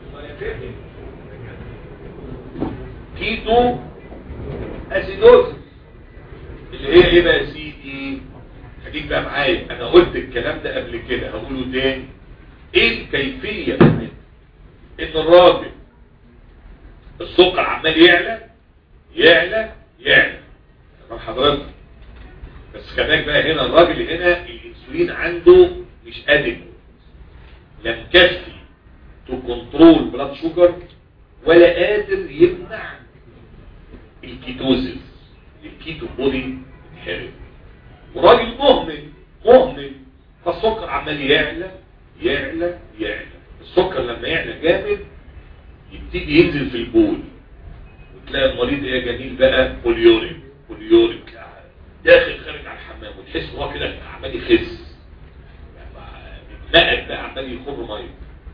كيتو اسيدوز اللي هي ايه بقى يا سيدي خليك بقى معايا انا قلت الكلام ده قبل كده هقوله تاني ايه الكيفيه ان الراجل السكر عمال يعلى يعلى يعلى طب حضرتك بس كمان بقى هنا الراجل هنا الانسولين عنده مش قادر لم كفي تو كنترول بلاد شوجر ولا قادر يمنع الكيتوزيس الكيتو بودي انحرق وراجل مهمل مهمل فالسكر عمال يعلى يعلى يعلى السكر لما يعلى جامد يبتدي ينزل في البول وتلاقي المريض ايه جميل بقى بوليوريك بوليوريك داخل خارج على الحمام وتحس هو كده عمال يخس مقد بقى عمال يخر ميه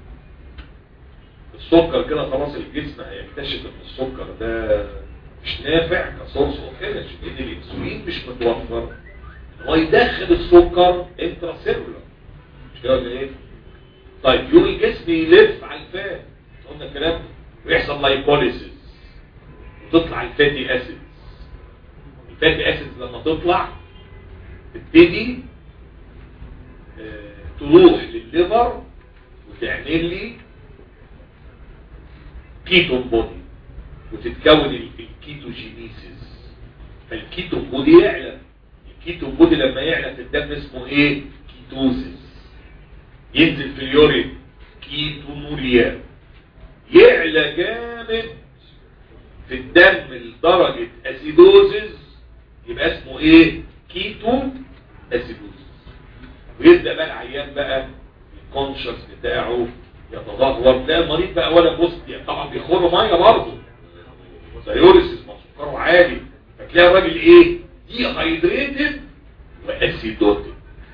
السكر كده خلاص الجسم هيكتشف ان السكر ده مش نافع كسورس اوف انرجي لان الانسولين مش متوفر هو يدخل السكر انتراسيلولر مش كده ولا ايه؟ طيب يوم الجسم يلف على الفات قلنا الكلام ويحصل لايبوليسيس وتطلع الفاتي اسيد الفاتي اسيد لما تطلع تبتدي اه تروح للليفر وتعمل لي كيتون بودي وتتكون الكيتوجينيسيس فالكيتون بودي يعلى الكيتون بودي لما يعلى في الدم اسمه ايه كيتوزيس ينزل في اليورين كيتونوريا يعلى جامد في الدم لدرجة اسيدوزيس يبقى اسمه ايه كيتو اسيدوزيس ويبدأ بقى العيان بقى الكونشس بتاعه يتدهور تلاقي المريض بقى ولا بص يعني طبعا بيخر ميه برضه سيوريسيس ما سكره عالي فتلاقي الراجل ايه دي هايدريتد واسيدوتد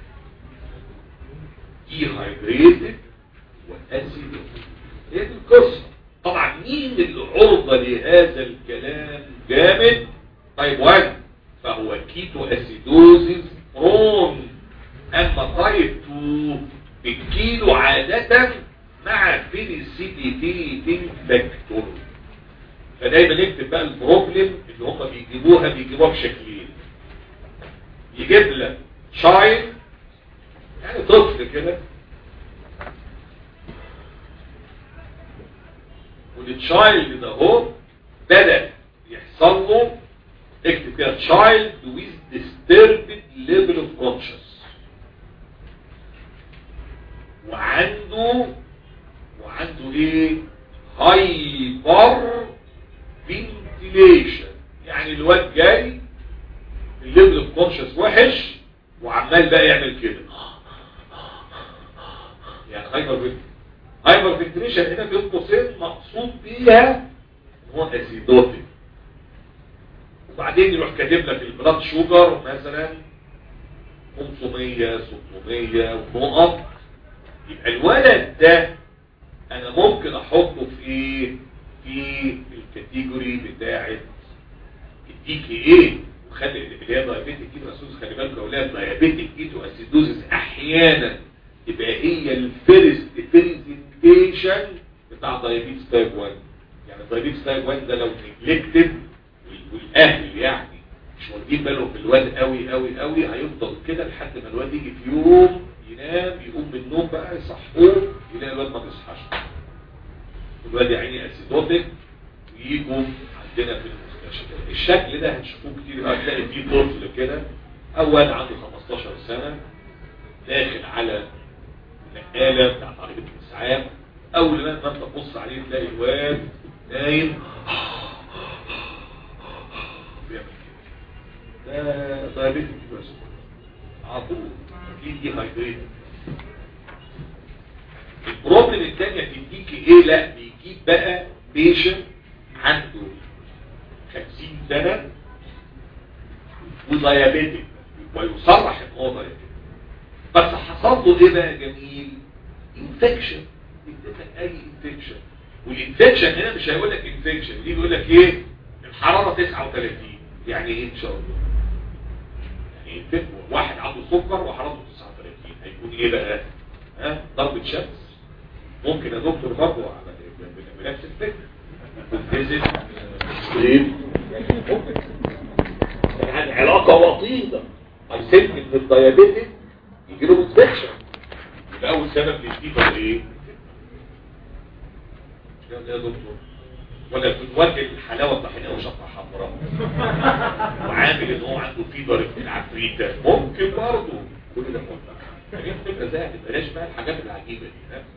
دي هايدريتد واسيدوتد هي دي القصه طبعا مين اللي عرضه لهذا الكلام جامد طيب واحد فهو كيتو اسيدوزيس برون اما تايب 2 الكيلو عادة مع فينيسيديتيتنج فاكتور فدايما نكتب بقى البروبلم اللي هم بيجيبوها بيجيبوها بشكلين يجيب لك شايل يعني طفل كده والتشايلد ده هو بدأ يحصل له اكتب كده child with disturbed level of conscious وعنده وعنده ايه هايبر فنتيليشن يعني الواد جاي الليفل اوف كونشس وحش وعمال بقى يعمل كده يعني هايبر هايبر فنتيليشن هنا بين قوسين مقصود بيها ان هو اسيدوتيك وبعدين يروح كاتب لك البلاد شوجر مثلا 500 600 ونقط يبقى الولد ده انا ممكن احطه في ايه في الكاتيجوري بتاعه الدي كي ايه وخلي اللي هي دايابيتيك كيتو اسيدوز خلي بالكم يا اولاد دايابيتيك كيتو اسيدوزس احيانا تبقى هي الفيرست بريزنتيشن بتاع دايابيتس تايب 1 يعني دايابيتس تايب 1 ده لو نجلكتد والاهل يعني مش واخدين بالهم في الواد قوي قوي قوي هيفضل كده لحد ما الواد يجي في يوم ينام يقوم من النوم بقى يصحوه يلاقي الواد ما بيصحاش الواد يا عيني اسيدوتك ويجوا عندنا في المستشفى الشكل ده هتشوفوه كتير بقى تلاقي فيه طفل كده اول عنده 15 سنه داخل على نقاله بتاعت عربيه الاسعاف اول ما انت تبص عليه تلاقي الواد نايم بيعمل كده ده دايابيتك بس على طول دي دي هايدريت البروبلم الثانيه تديك ايه لا بيجيب بقى بيشن عنده 50 سنه وديابيتك ويصرح ان هو ديابيتك بس حصل له ايه بقى جميل انفكشن اديتك اي انفكشن والانفكشن هنا مش هيقول لك انفكشن دي بيقول لك ايه الحراره 39 يعني ايه ان شاء الله يعني انفكشن واحد عنده سكر وحرارته 39 هيكون ايه بقى ها ضربه شمس ممكن يا دكتور برضه على بنفس الفكره تنتزل ليه يعني علاقه وطيده هيسد من الديابيتك يجي له انفكشن يبقى اول سبب للفيبر ايه مش يا دكتور ولا بنوجه الحلاوه الطحينيه وشطه حمراء وعامل ان هو عنده فيبر العفريته ممكن برضه كل ده ممكن يعني بتبقى زي بلاش بقى الحاجات العجيبه دي ها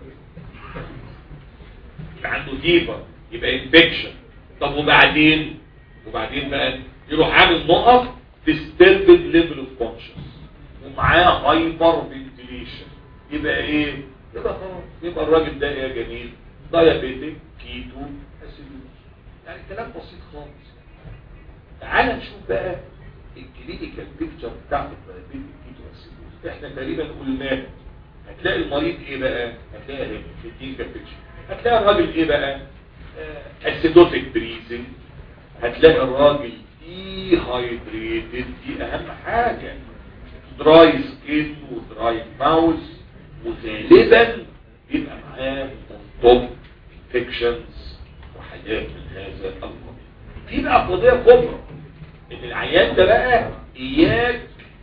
يبقى عنده فيبر يبقى انفكشن طب وبعدين وبعدين بقى يروح عامل نقط disturbed level of conscious ومعاه هايبر فنتيليشن يبقى ايه يبقى خلاص يبقى الراجل ده ايه يا جميل دايابيتك كيتو اسيدوز يعني كلام بسيط خالص تعال نشوف بقى الكلينيكال بيكتشر بتاعت الدايابيتك كيتو اسيدوز احنا تقريبا قلناه هتلاقي المريض ايه بقى هتلاقي ايه في الكلينيكال بيكتشر هتلاقي الراجل ايه بقى اسيدوتيك بريزنج هتلاقي الراجل دي هايدريتد دي اهم حاجه دراي سكين ودراي ماوس وغالبا بيبقى معاه توب انفكشنز وحاجات من هذا القبيل في بقى قضيه كبرى ان العيان ده بقى اياك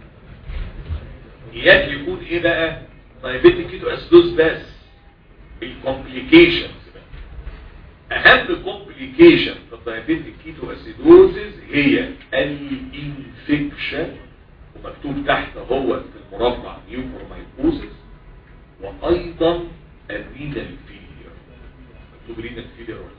اياك يكون ايه بقى دايابيتيك كيتو اسيدوز بس الكومبليكيشنز اهم كومبليكيشن في الدايابيتيك كيتو اسيدوزز هي الانفكشن ومكتوب تحت هو في المربع نيوكرومايكوزس وايضا الرينال فيلير مكتوب رينال فيلير ولا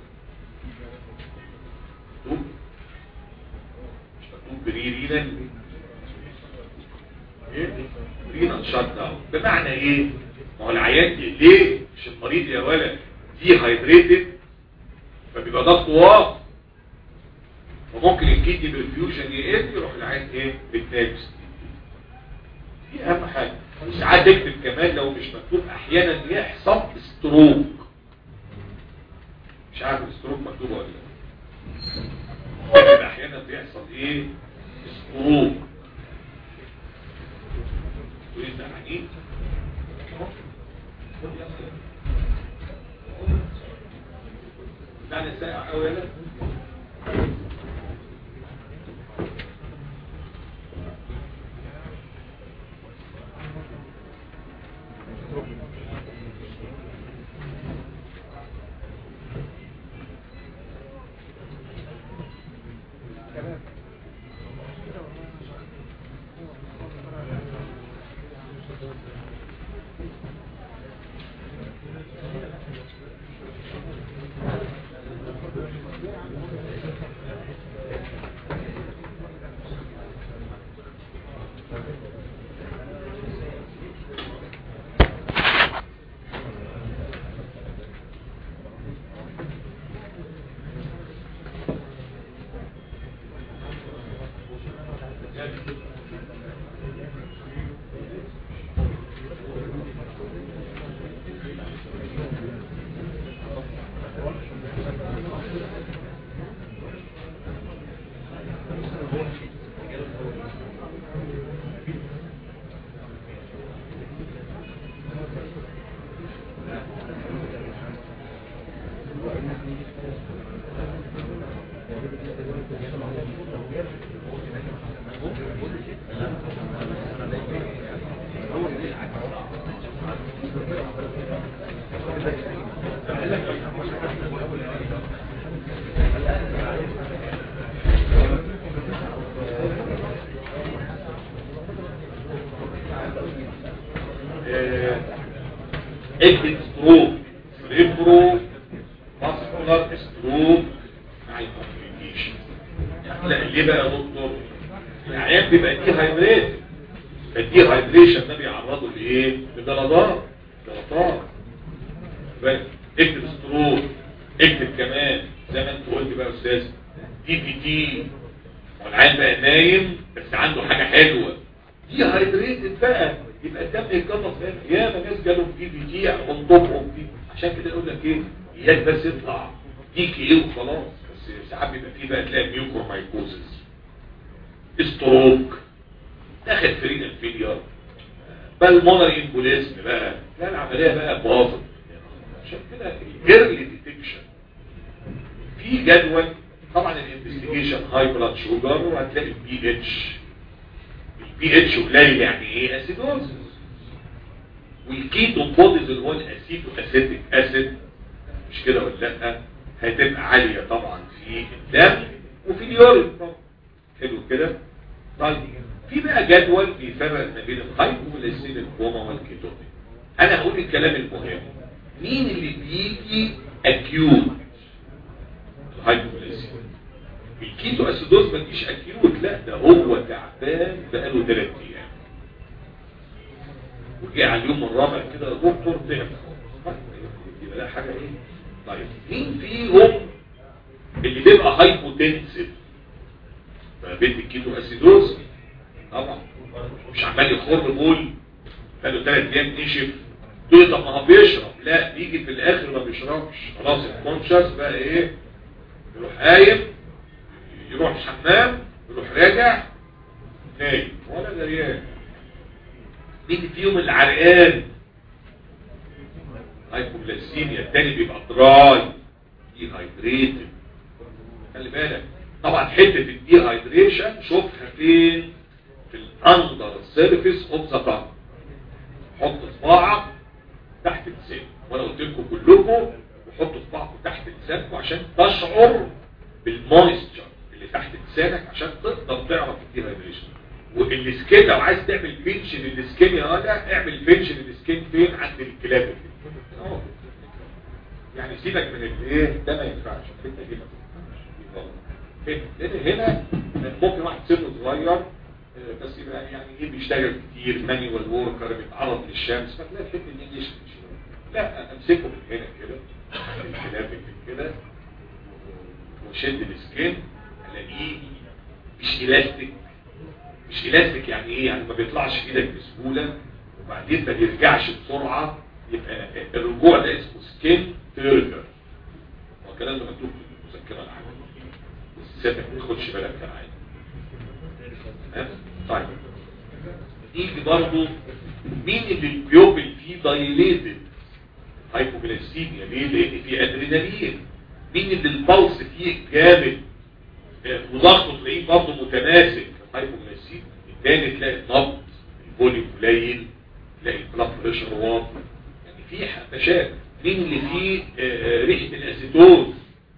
مكتوب مش مكتوب بري رينال ايه رينال شات داون بمعنى ايه ما هو العيان دي ليه مش المريض يا ولد دي هايدريتد فبيبقى ضغطه واطي وممكن الكيدني بالفيوجن يقل يروح العيان ايه بالنابس دي اهم حاجه وساعات تكتب كمان لو مش مكتوب احيانا يحصل ستروك مش عارف الستروك مكتوبه ولا لا لكن احيانا بيحصل ايه ستروك تريد عنيد يعني ساعة أولا اكتب ستروك ريبرو ماسكولار ستروك مع الكومبليكيشن لا ليه بقى يا دكتور العيان بيبقى دي هايدريت فالدي هايدريشن ده بيعرضه لايه لجلطات جلطات بس اكتب ستروك اكتب كمان زي ما انت قلت بقى يا استاذ دي بي تي والعيان بقى نايم بس عنده حاجه حلوه دي هايدريتد بقى يبقى الدم يتجلط فين يا ما ناس جالهم دي بي تي انضبهم دي عشان كده يقول لك ايه اياك بس يطلع دي كي وخلاص بس ساعات بيبقى فيه بقى تلاقي ميوكرومايكوزس ستروك داخل فريد الفيليار بالمونري امبوليزم بقى لا العمليه بقى باظت عشان كده الايرلي ديتكشن في جدول طبعا الانفستيجيشن هاي بلاد شوجر وهتلاقي البي اتش البي اتش قليل يعني ايه اسيدوزس والكيتو بوديز اللي هو الاسيتو اسيتيك اسيد مش كده ولا لا هتبقى عاليه طبعا في الدم وفي اليورين طبعا حلو كده طيب في بقى جدول بيفرق ما بين الهايبوغليسيميك كوما والكيتونيك انا هقول الكلام المهم مين اللي بيجي اكيوت الهايبوغليسيميك الكيتو اسيدوز ما تجيش اكيوت لا ده هو تعبان بقاله ثلاث ايام وجي على اليوم الرابع كده يا دكتور تعب يبقى ده حاجه ايه طيب مين فيهم اللي بيبقى هايبوتنسيف فبنت الكيتو اسيدوز طبعا مش عمال يخر بول بقاله ثلاث ايام نشف تقول طب ما هو بيشرب لا بيجي في الاخر ما بيشربش خلاص الكونشس بقى ايه يروح قايم يروح الحمام يروح راجع نايم ولا دريان مين فيهم اللي عرقان هايبوغلاسيميا التاني بيبقى دراي دي هايدريتد خلي بالك طبعا حته الدي هايدريشن شوفها فين في الاندر سيرفيس اوف ذا تانج حط صباعك تحت اللسان وانا قلت لكم كلكم وحطوا صباعكم تحت لسانكم عشان تشعر بالمويستشر اللي تحت لسانك عشان تقدر تعرف الديهايدريشن والسكين لو عايز تعمل بينش للسكين يا ولا اعمل بينش للسكين فين عند الكلاب أهو. يعني سيبك من الايه ده ما ينفعش الحته دي ما تنفعش هنا هنا ممكن واحد سنه صغير بس يبقى يعني ايه بيشتغل كتير مانيوال وركر بيتعرض للشمس فتلاقي الحته دي يشتغل لا امسكه من هنا كده الكلاب كده وشد السكين الاقيه مش الاستيك مش الاستيك يعني ايه يعني ما بيطلعش في ايدك بسهوله وبعدين ما بيرجعش بسرعه يبقى الرجوع ده اسمه سكين تيرجر هو الكلام ده مكتوب في المذكره العامه بس سيبك ما تاخدش بالك كان عادي تمام؟ طيب نيجي برضه مين اللي البيوبل فيه دايليتد هايبوجلايسيميا ليه لان فيه ادرينالين مين اللي البلس فيه جامد آه، وضغطه تلاقيه برضه متماسك هايبوجلايسيميا الثاني تلاقي النبض الفوليوم قليل تلاقي البلاد بريشر واطي يعني في ح- مشاكل مين اللي فيه آه، آه، ريحه الاسيتوز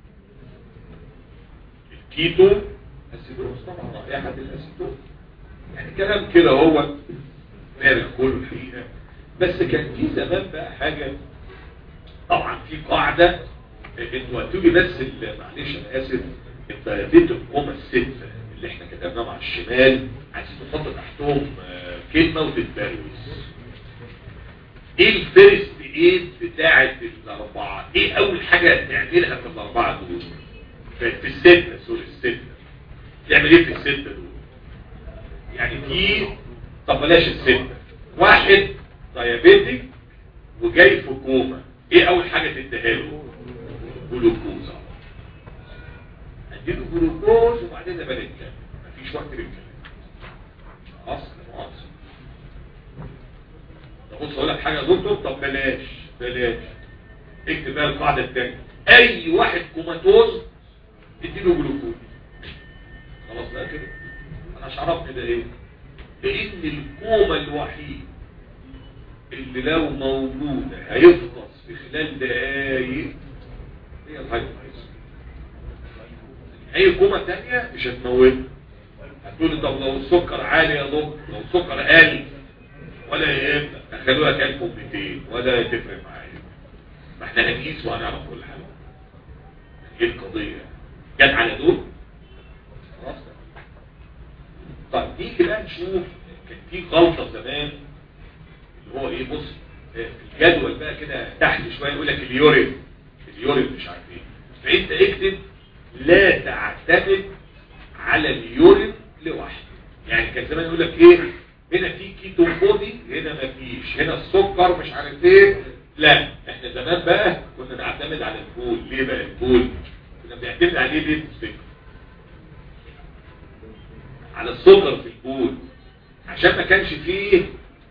الكيتو اسيتوز طبعا رائحه الاسيتوز يعني كلام كده هو فارغ كله الحقيقه بس كان في زمان بقى حاجه طبعا في قاعده انتوا هتيجي بس ال- معلش انا اسف الدايابيت القومه السته اللي احنا كتبناهم على الشمال عايزين نحط تحتهم آه، كلمه وتتبروز ايه الفيرست ايد بتاعت الاربعه ايه اول حاجه تعملها في الاربعه دول في في السته سوري السته تعمل ايه في السته دول يعني في طب بلاش الستة واحد دايابيتك وجاي في كوما ايه اول حاجة تديها له جلوكوز اديله جلوكوز وبعدين نبقى نتكلم مفيش وقت للكلام اصل مؤاخذة طب بص اقول لك حاجة يا دكتور طب بلاش بلاش اكتب بقى القاعدة الثانية اي واحد كوماتوز اديله جلوكوز خلاص بقى كده انا مش عرفت ده ايه لان الكومة الوحيد اللي لو موجودة هيفطس في خلال دقايق هي الهايبوتايزم اي كومة تانية مش هتموت هتقولي طب لو السكر عالي يا دكتور لو السكر عالي ولا يهمك اخلوها لك 1200 ولا تفرق معايا ما احنا هنقيس وهنعرف كل حاجه ايه القضيه جت على دول خلاص طيب نيجي بقى نشوف كان في غلطه زمان اللي هو ايه بص في الجدول بقى كده تحت شويه يقول لك اليورين اليورين مش عارف ايه فانت اكتب لا تعتمد على اليورين لوحده يعني كان زمان يقول لك ايه هنا في كيتو بودي هنا ما فيش هنا السكر مش عارف ايه لا احنا زمان بقى كنا نعتمد على البول ليه بقى البول كنا بنعتمد عليه ليه تفتكر على السكر في البول عشان ما كانش فيه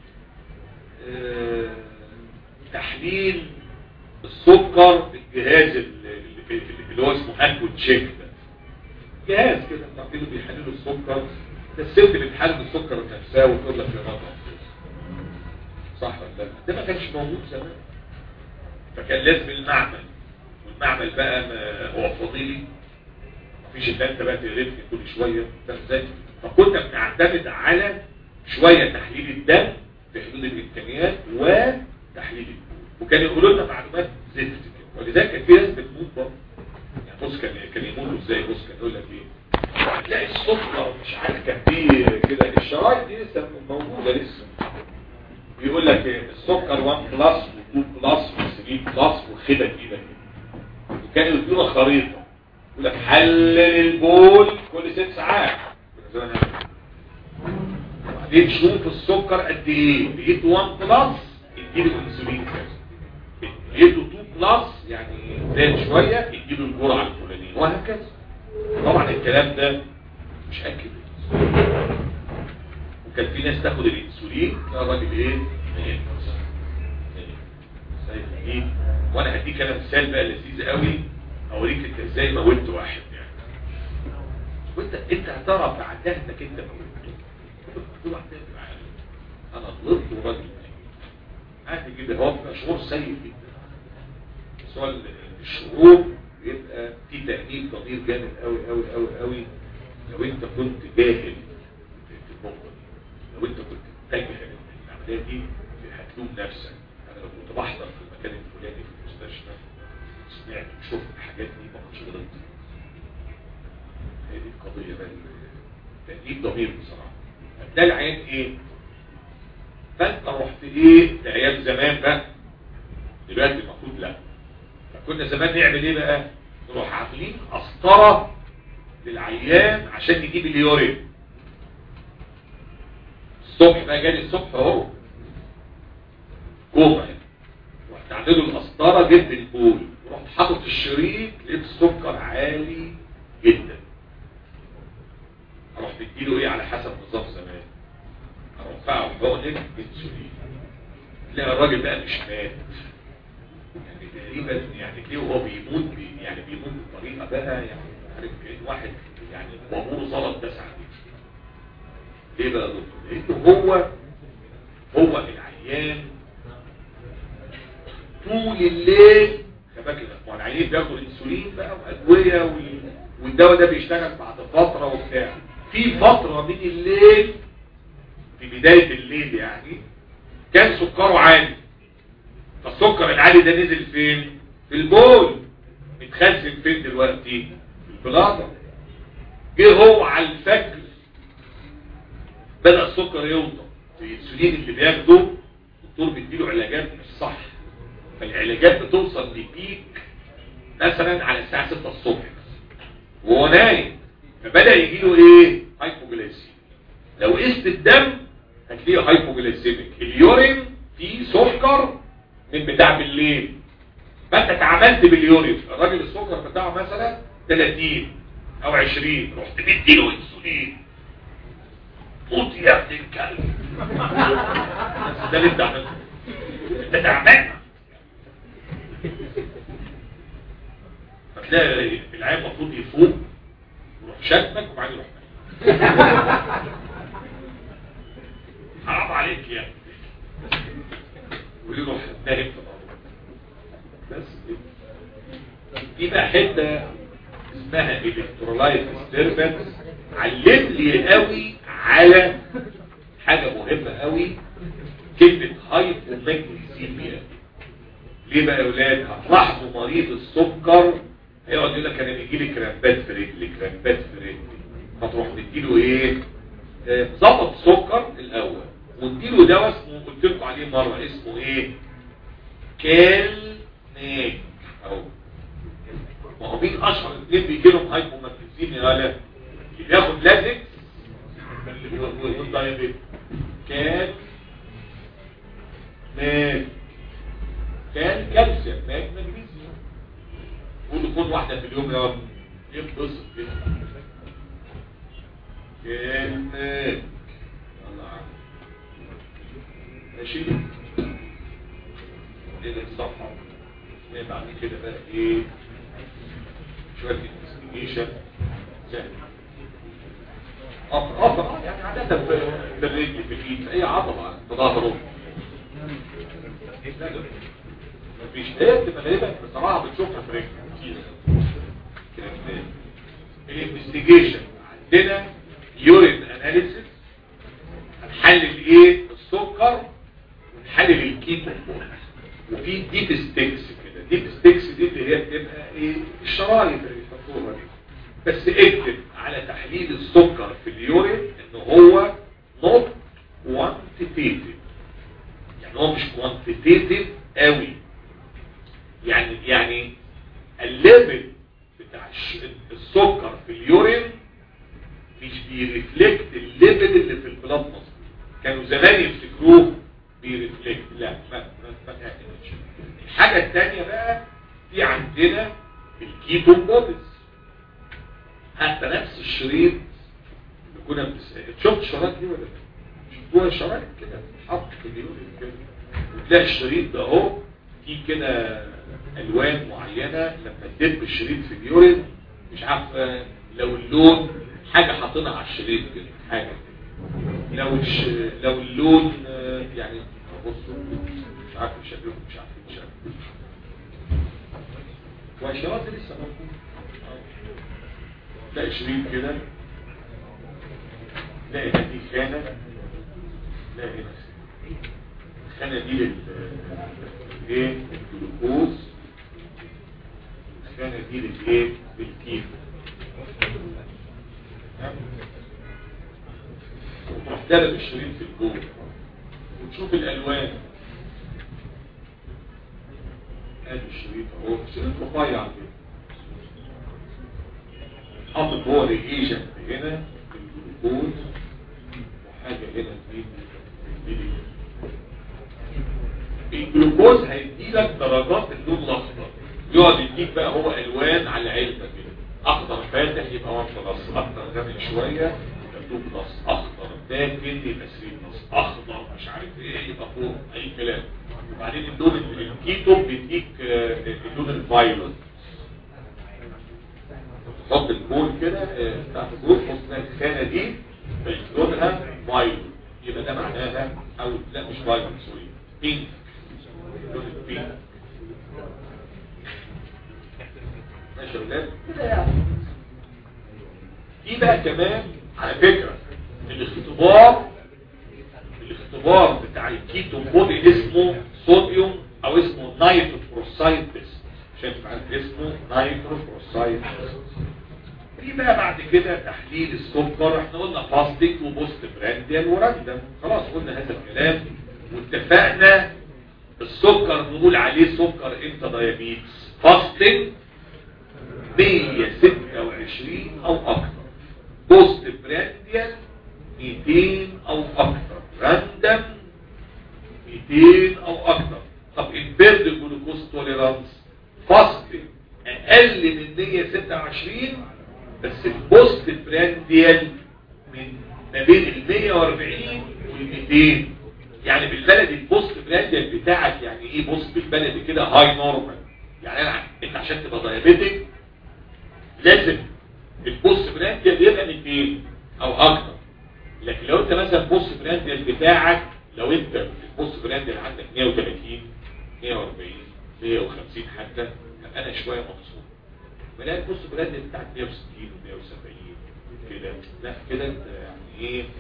آه، تحليل السكر بالجهاز اللي اللي هو اسمه اكو تشيك ده جهاز كده بتعمله بيحللوا السكر ده الست بتحلل السكر نفسها وتقول لك يا رب صح ولا لا ده ما كانش موجود زمان فكان لازم المعمل والمعمل بقى ما هو فضيلي مفيش الا انت بقى تقرفني كل شويه فاهم ازاي فكنا بنعتمد على شويه تحليل الدم في حدود الامكانيات وتحليل الدم وكان يقولوا لنا معلومات زفت كده ولذلك كان في ناس بتموت برضه يعني بص كان كان يموتوا ازاي بص كان يقول لك ايه هتلاقي السكر مش عارف كان في كده الشرايط دي لسه موجوده لسه بيقول لك إيه، السكر 1 بلس و2 بلس و3 بلس وخدة كده كده وكانوا يدونا خريطه يقول لك حلل البول كل ست ساعات كنا زمان نعمل. وبعدين شوف السكر قد ايه لقيت 1 بلس اديله انسولين كذا لقيته 2 بلس يعني زاد شويه اديله الجرعه الفلانيه وهكذا طبعا الكلام ده مش اكل وكان في ناس تاخد الانسولين يا راجل ايه ميت. ميت. ايه وانا هديك انا مثال بقى لذيذ قوي اوريك انت ازاي موتت واحد يعني وانت انت هتعرف بعدها انك انت موتته كل واحد يبقى عارف. انا غلطت وراجل ميت. عادي جدا هو بيبقى شعور سيء جدا بس هو الشعور بيبقى في تأنيب ضمير جامد قوي قوي قوي قوي لو انت كنت جاهل في النقطة دي لو انت كنت تجهل العملية دي هتلوم نفسك انا لو كنت بحضر في المكان الفلاني في المستشفى سمعت وشفت الحاجات دي ما كنتش غلطت هي دي القضية بقى تأنيب ضمير بصراحة ده العيان ايه فانت رحت ايه ده ايام زمان بقى دلوقتي المفروض لا فكنا زمان نعمل ايه بقى نروح عاملين قسطره للعيان عشان نجيب اليورين الصبح بقى جالي الصبح اهو كوما يعني رحت عامله القسطره جبت البول ورحت حاطط الشريط لقيت السكر عالي جدا اروح مديله ايه على حسب نظام زمان اروح فاعه حقنه انسولين تلاقي الراجل بقى مش مات يعني تقريبا يعني تلاقيه وهو بيموت بي يعني بيموت بطريقه بقى يعني عارف كأن واحد يعني واموره زلط داس عليه ليه بقى يا دكتور؟ لانه هو هو العيان طول الليل خباك ما العيان بياخد انسولين بقى وادويه وال- والدواء ده بيشتغل بعد فتره وبتاع في فتره من الليل في بدايه الليل يعني كان سكره عالي فالسكر العالي ده نزل فين في البول متخزن فين دلوقتي في البلاطه جه هو على الفجر بدأ السكر يوطى الانسولين اللي بياخده الدكتور بيديله علاجات مش صح فالعلاجات بتوصل لبيك مثلا على الساعة 6 الصبح وهو نايم فبدأ يجيله ايه هايبوجلايسيميا لو قست الدم هتلاقيه هايبوجلايسيميك اليورين فيه سكر من بتاع بالليل فانت اتعاملت باليورين الراجل السكر بتاعه مثلا 30 او 20 رحت مديله انسولين موت يا ابن الكلب بس ده اللي انت عملته انت تعبان فتلاقي العيال المفروض يفوق يروح شتمك وبعدين يروح نايم. حرام عليك يا ابني ويروح نايم في الارض بس كده. دي بقى حته اسمها الكترولايت ديستربنس علم لي قوي على حاجه مهمه قوي كلمه هايبوماجنيسيميا ليه بقى يا اولاد هتلاحظوا مريض السكر هيقعد يقول لك انا بيجي لي كرامبات في رجلي كرامبات في رجلي فتروح مديله ايه آه، ظبط سكر الاول واديله دواء اسمه قلت لكم عليه مره اسمه ايه كال ناج اهو ما هو مين اشهر اثنين بيجي لهم هايبوماجنيسيميا ولا اللي بياخد لازك والدايابيت كان ماج كان كالسيوم ماج مغنيسيوم قولوا خد واحدة في اليوم يا رب ينبسط كده كان ماج الله عنك ماشي ايه الصفحة ايه بعد كده بقى ايه شوية انفستيجيشن سهل أفر أفر يعني عادة في في الرجل في الإيد في أي عضلة في ظهره مفيش ايه بتبقى غالبا بصراحة بتشوفها في رجل كتير كده كده الانفستيجيشن عندنا يورين اناليسيس هنحلل ايه السكر ونحلل الكيتو وفي ديب ستيكس كده ديب ستيكس دي اللي هي بتبقى ايه الشرايط اللي بيحطوها دي بس اكتب على تحليل السكر في اليورين ان هو not quantitative يعني هو مش quantitative قوي يعني يعني الليفل بتاع الش- السكر في اليورين مش بيرفلكت الليفل اللي في البلاد مصر كانوا زمان يفتكروه بيرفلكت لا ما ما ما تعملش الحاجة الثانية بقى في عندنا الكيتون بوديز حتى نفس الشريط اللي كنا بنسأل شفت الشرايط دي ولا لا؟ شفتوها شرايط كده حط في اليورين كده وتلاقي الشريط ده اهو فيه كده الوان معينة لما تدب الشريط في اليورين مش عارف آه، لو اللون حاجة حاطينها على الشريط كده حاجة لو الش... لو اللون آه، يعني بصوا مش عارف يشبههم مش عارف يشبههم والشرايط دي لسه موجودة تلاقي شريط كده تلاقي هنا دي خانة تلاقي هنا الخانة دي لل ايه الجلوكوز الخانة دي للايه للكيف وتروح دارب الشريط في الجول وتشوف الالوان ادي الشريط اهو شريط رفيع كده حاطط هو الايجنت هنا الجلوكوز وحاجه هنا في الميلي الجلوكوز هيديلك درجات اللون الاخضر يقعد يديك بقى هو الوان على العلبه كده اخضر فاتح يبقى 1 بلس اخضر غامق شويه يبقى 2 بلس اخضر داكن يبقى 3 بلس اخضر مش عارف ايه يبقى فوق اي كلام وبعدين اللون الكيتو بيديك آه، اللون الفايولت تحط البول كده آه، بتاعت البول تحط لها الخانه دي بقت لونها فايولت يبقى ده معناها او لا مش فايولت سوري بينك لون البينك ماشي يا ولاد كده يعني في بقى كمان على فكرة الاختبار الاختبار بتاع الكيتو بودي اسمه صوديوم او اسمه نايتروفروسايد تيست عشان تبقى اسمه نايتروفروسايد تيست في بقى بعد كده تحليل السكر احنا قلنا فاستنج وبوست برانديال وراندم خلاص قلنا هذا الكلام واتفقنا السكر نقول عليه سكر امتى دايابيتس فاستنج 126 او اكتر بوست برانديال 200 او اكتر راندم 200 او اكتر طب البيرد جلوكوز توليرانس فاستنج اقل من 126 بس البوست برانديال من ما بين ال 140 وال 200 يعني بالبلدي البوست برانديال بتاعك يعني ايه بوست بالبلدي كده هاي نورمال يعني انا انت عشان تبقى دايابيتك لازم البوست برانديال يبقى 200 او اكتر لكن لو انت مثلا البوست برانديال بتاعك لو انت البوست برانديال عندك 130 140 150 حتى هبقى انا شويه مبسوط بلاقي البوست برانديال بتاعك 160 و170 كده لا كده انت يعني ايه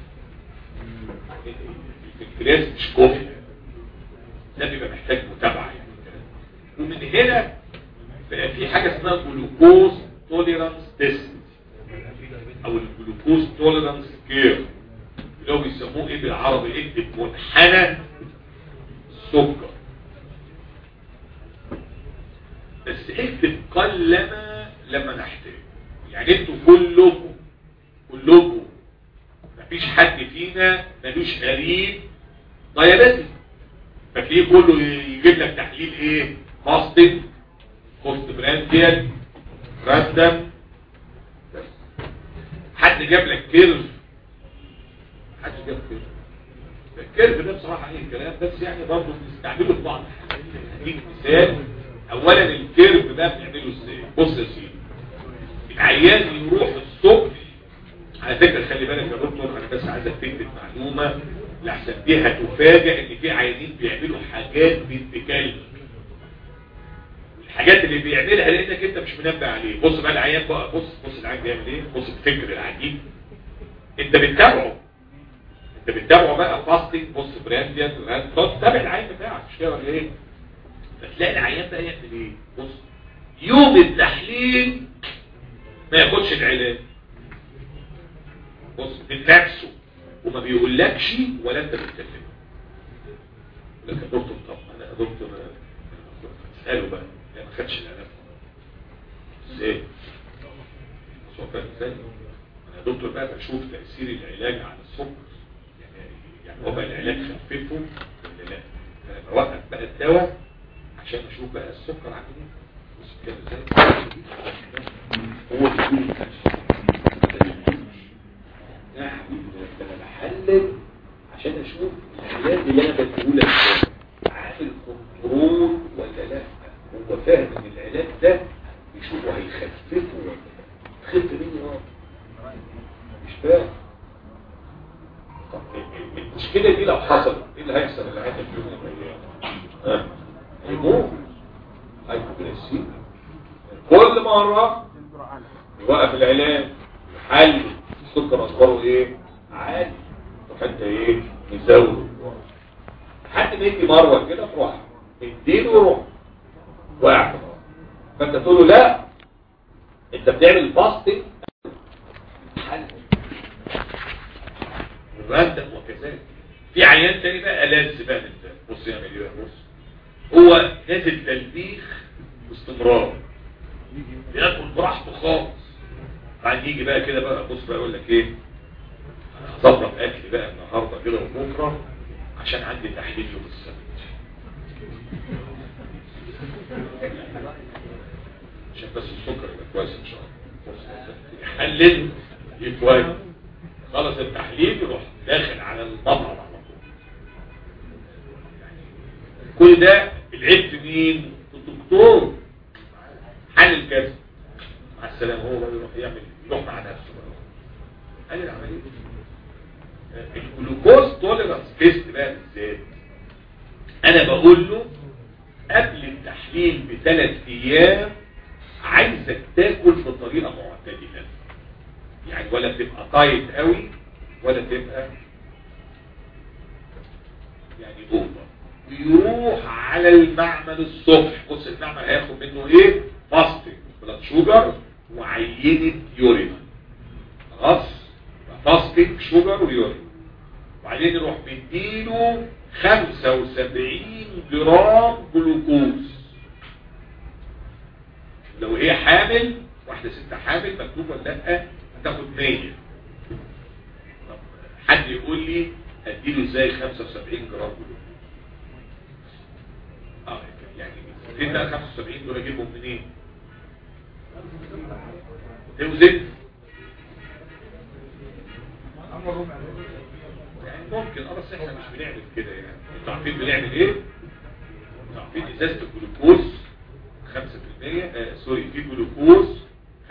الكلاس مش كوفي ده بيبقى محتاج متابعه يعني كده. ومن هنا بقى في حاجه اسمها جلوكوز توليرانس تيست او الجلوكوز توليرانس كير اللي هو بيسموه ايه بالعربي اكتب منحنى السكر بس اكتب قلما لما نحتاج يعني انتوا كلكم كلكم مفيش حد فينا ملوش قريب دايابيتي فتلاقيه كله يجيب لك تحليل ايه فاستنج بوست برانديال راندم بس حد جاب لك كيرف حد جاب كيرف الكيرف ده بصراحة ايه الكلام بس يعني برضه بنستعمله في بعض الحالات هديك مثال اولا الكيرف ده بنعمله ازاي بص يا سيدي العيان يروح الصبح على فكرة خلي بالك يا دكتور انا بس عايزك تكتب معلومة لحسن دي هتفاجئ ان في عيانين بيعملوا حاجات بنت كلب الحاجات اللي بيعملها لانك انت مش منبه عليه بص بقى العيان بقى بص بص العيان بيعمل ايه بص الفكر العجيب انت بتتابعه انت بتتابعه بقى فاستنج بص برانديان تقعد تتابع العيان بتاعك مش كده ولا ايه فتلاقي العيان بقى يعمل ايه بص يوم التحليل ما ياخدش العلاج بص من نفسه وما بيقولكش ولا انت بتكلمه يقول لك يا دكتور طب انا يا دكتور اساله بقى يعني ما خدش العلاج ازاي بس هو فاهم ازاي انا يا دكتور بقى بشوف تاثير العلاج على السكر يعني يعني هو بقى العلاج خففه ولا لا انا بوقف بقى الدواء عشان اشوف بقى السكر عامل ايه بص كده ازاي هو بيقول الكشف نعم انا بحلل عشان اشوف العلاج اللي انا بديهولك ده عامل كنترول ولا لا هو فاهم ان العلاج ده يشوفه هيخففه ولا لا خف مني اه مش فاهم طب المشكله دي لو حصلت ايه اللي هيحصل العيان في يوم من الايام ها هيموت هيبوجليسيميا كل مره يوقف العلاج يحل السكر اصبره ايه عالي وحتى ايه نزود لحد ما يجي مروه كده تروح اديله وروح واقع فانت تقول له لا انت بتعمل فاستنج حل الراندم في عيان تاني بقى ألذ بقى من ده بص يعمل ايه بقى بص هو نازل تلبيخ باستمرار بياكل براحته خالص بعدين يجي بقى كده بقى بص بقى يقول لك ايه انا هظبط اكل بقى النهارده كده وبكره عشان عندي تحليل يوم السبت عشان بس السكر يبقى كويس ان شاء الله بص يحلل يكويس خلص التحليل يروح داخل على المطعم على طول كل ده العيب في مين؟ في الدكتور حلل كذا مع السلامه هو بقى يروح يعمل يروح مع نفسه بقى قال العمليه الجلوكوز توليرانس تيست بقى بالذات انا بقول له قبل التحليل بثلاث ايام عايزك تاكل بطريقه معتدله يعني ولا تبقى تايت قوي ولا تبقى يعني اوفر ويروح على المعمل الصبح بص المعمل هياخد منه ايه فاستنج بلاد شوجر وعينه يورين خلاص فاستنج شوجر ويورين وبعدين يروح مديله 75 جرام جلوكوز لو هي حامل واحدة ست حامل مكتوب ولا لا هتاخد 100 طب حد يقول لي هديله ازاي 75 جرام جلوكوز اه يعني انت 75 دول اجيبهم منين توزن يعني ممكن اه بس احنا مش بنعمل كده يعني انتوا عارفين بنعمل ايه انتوا عارفين ازازه الجلوكوز 5% آه سوري في جلوكوز 25%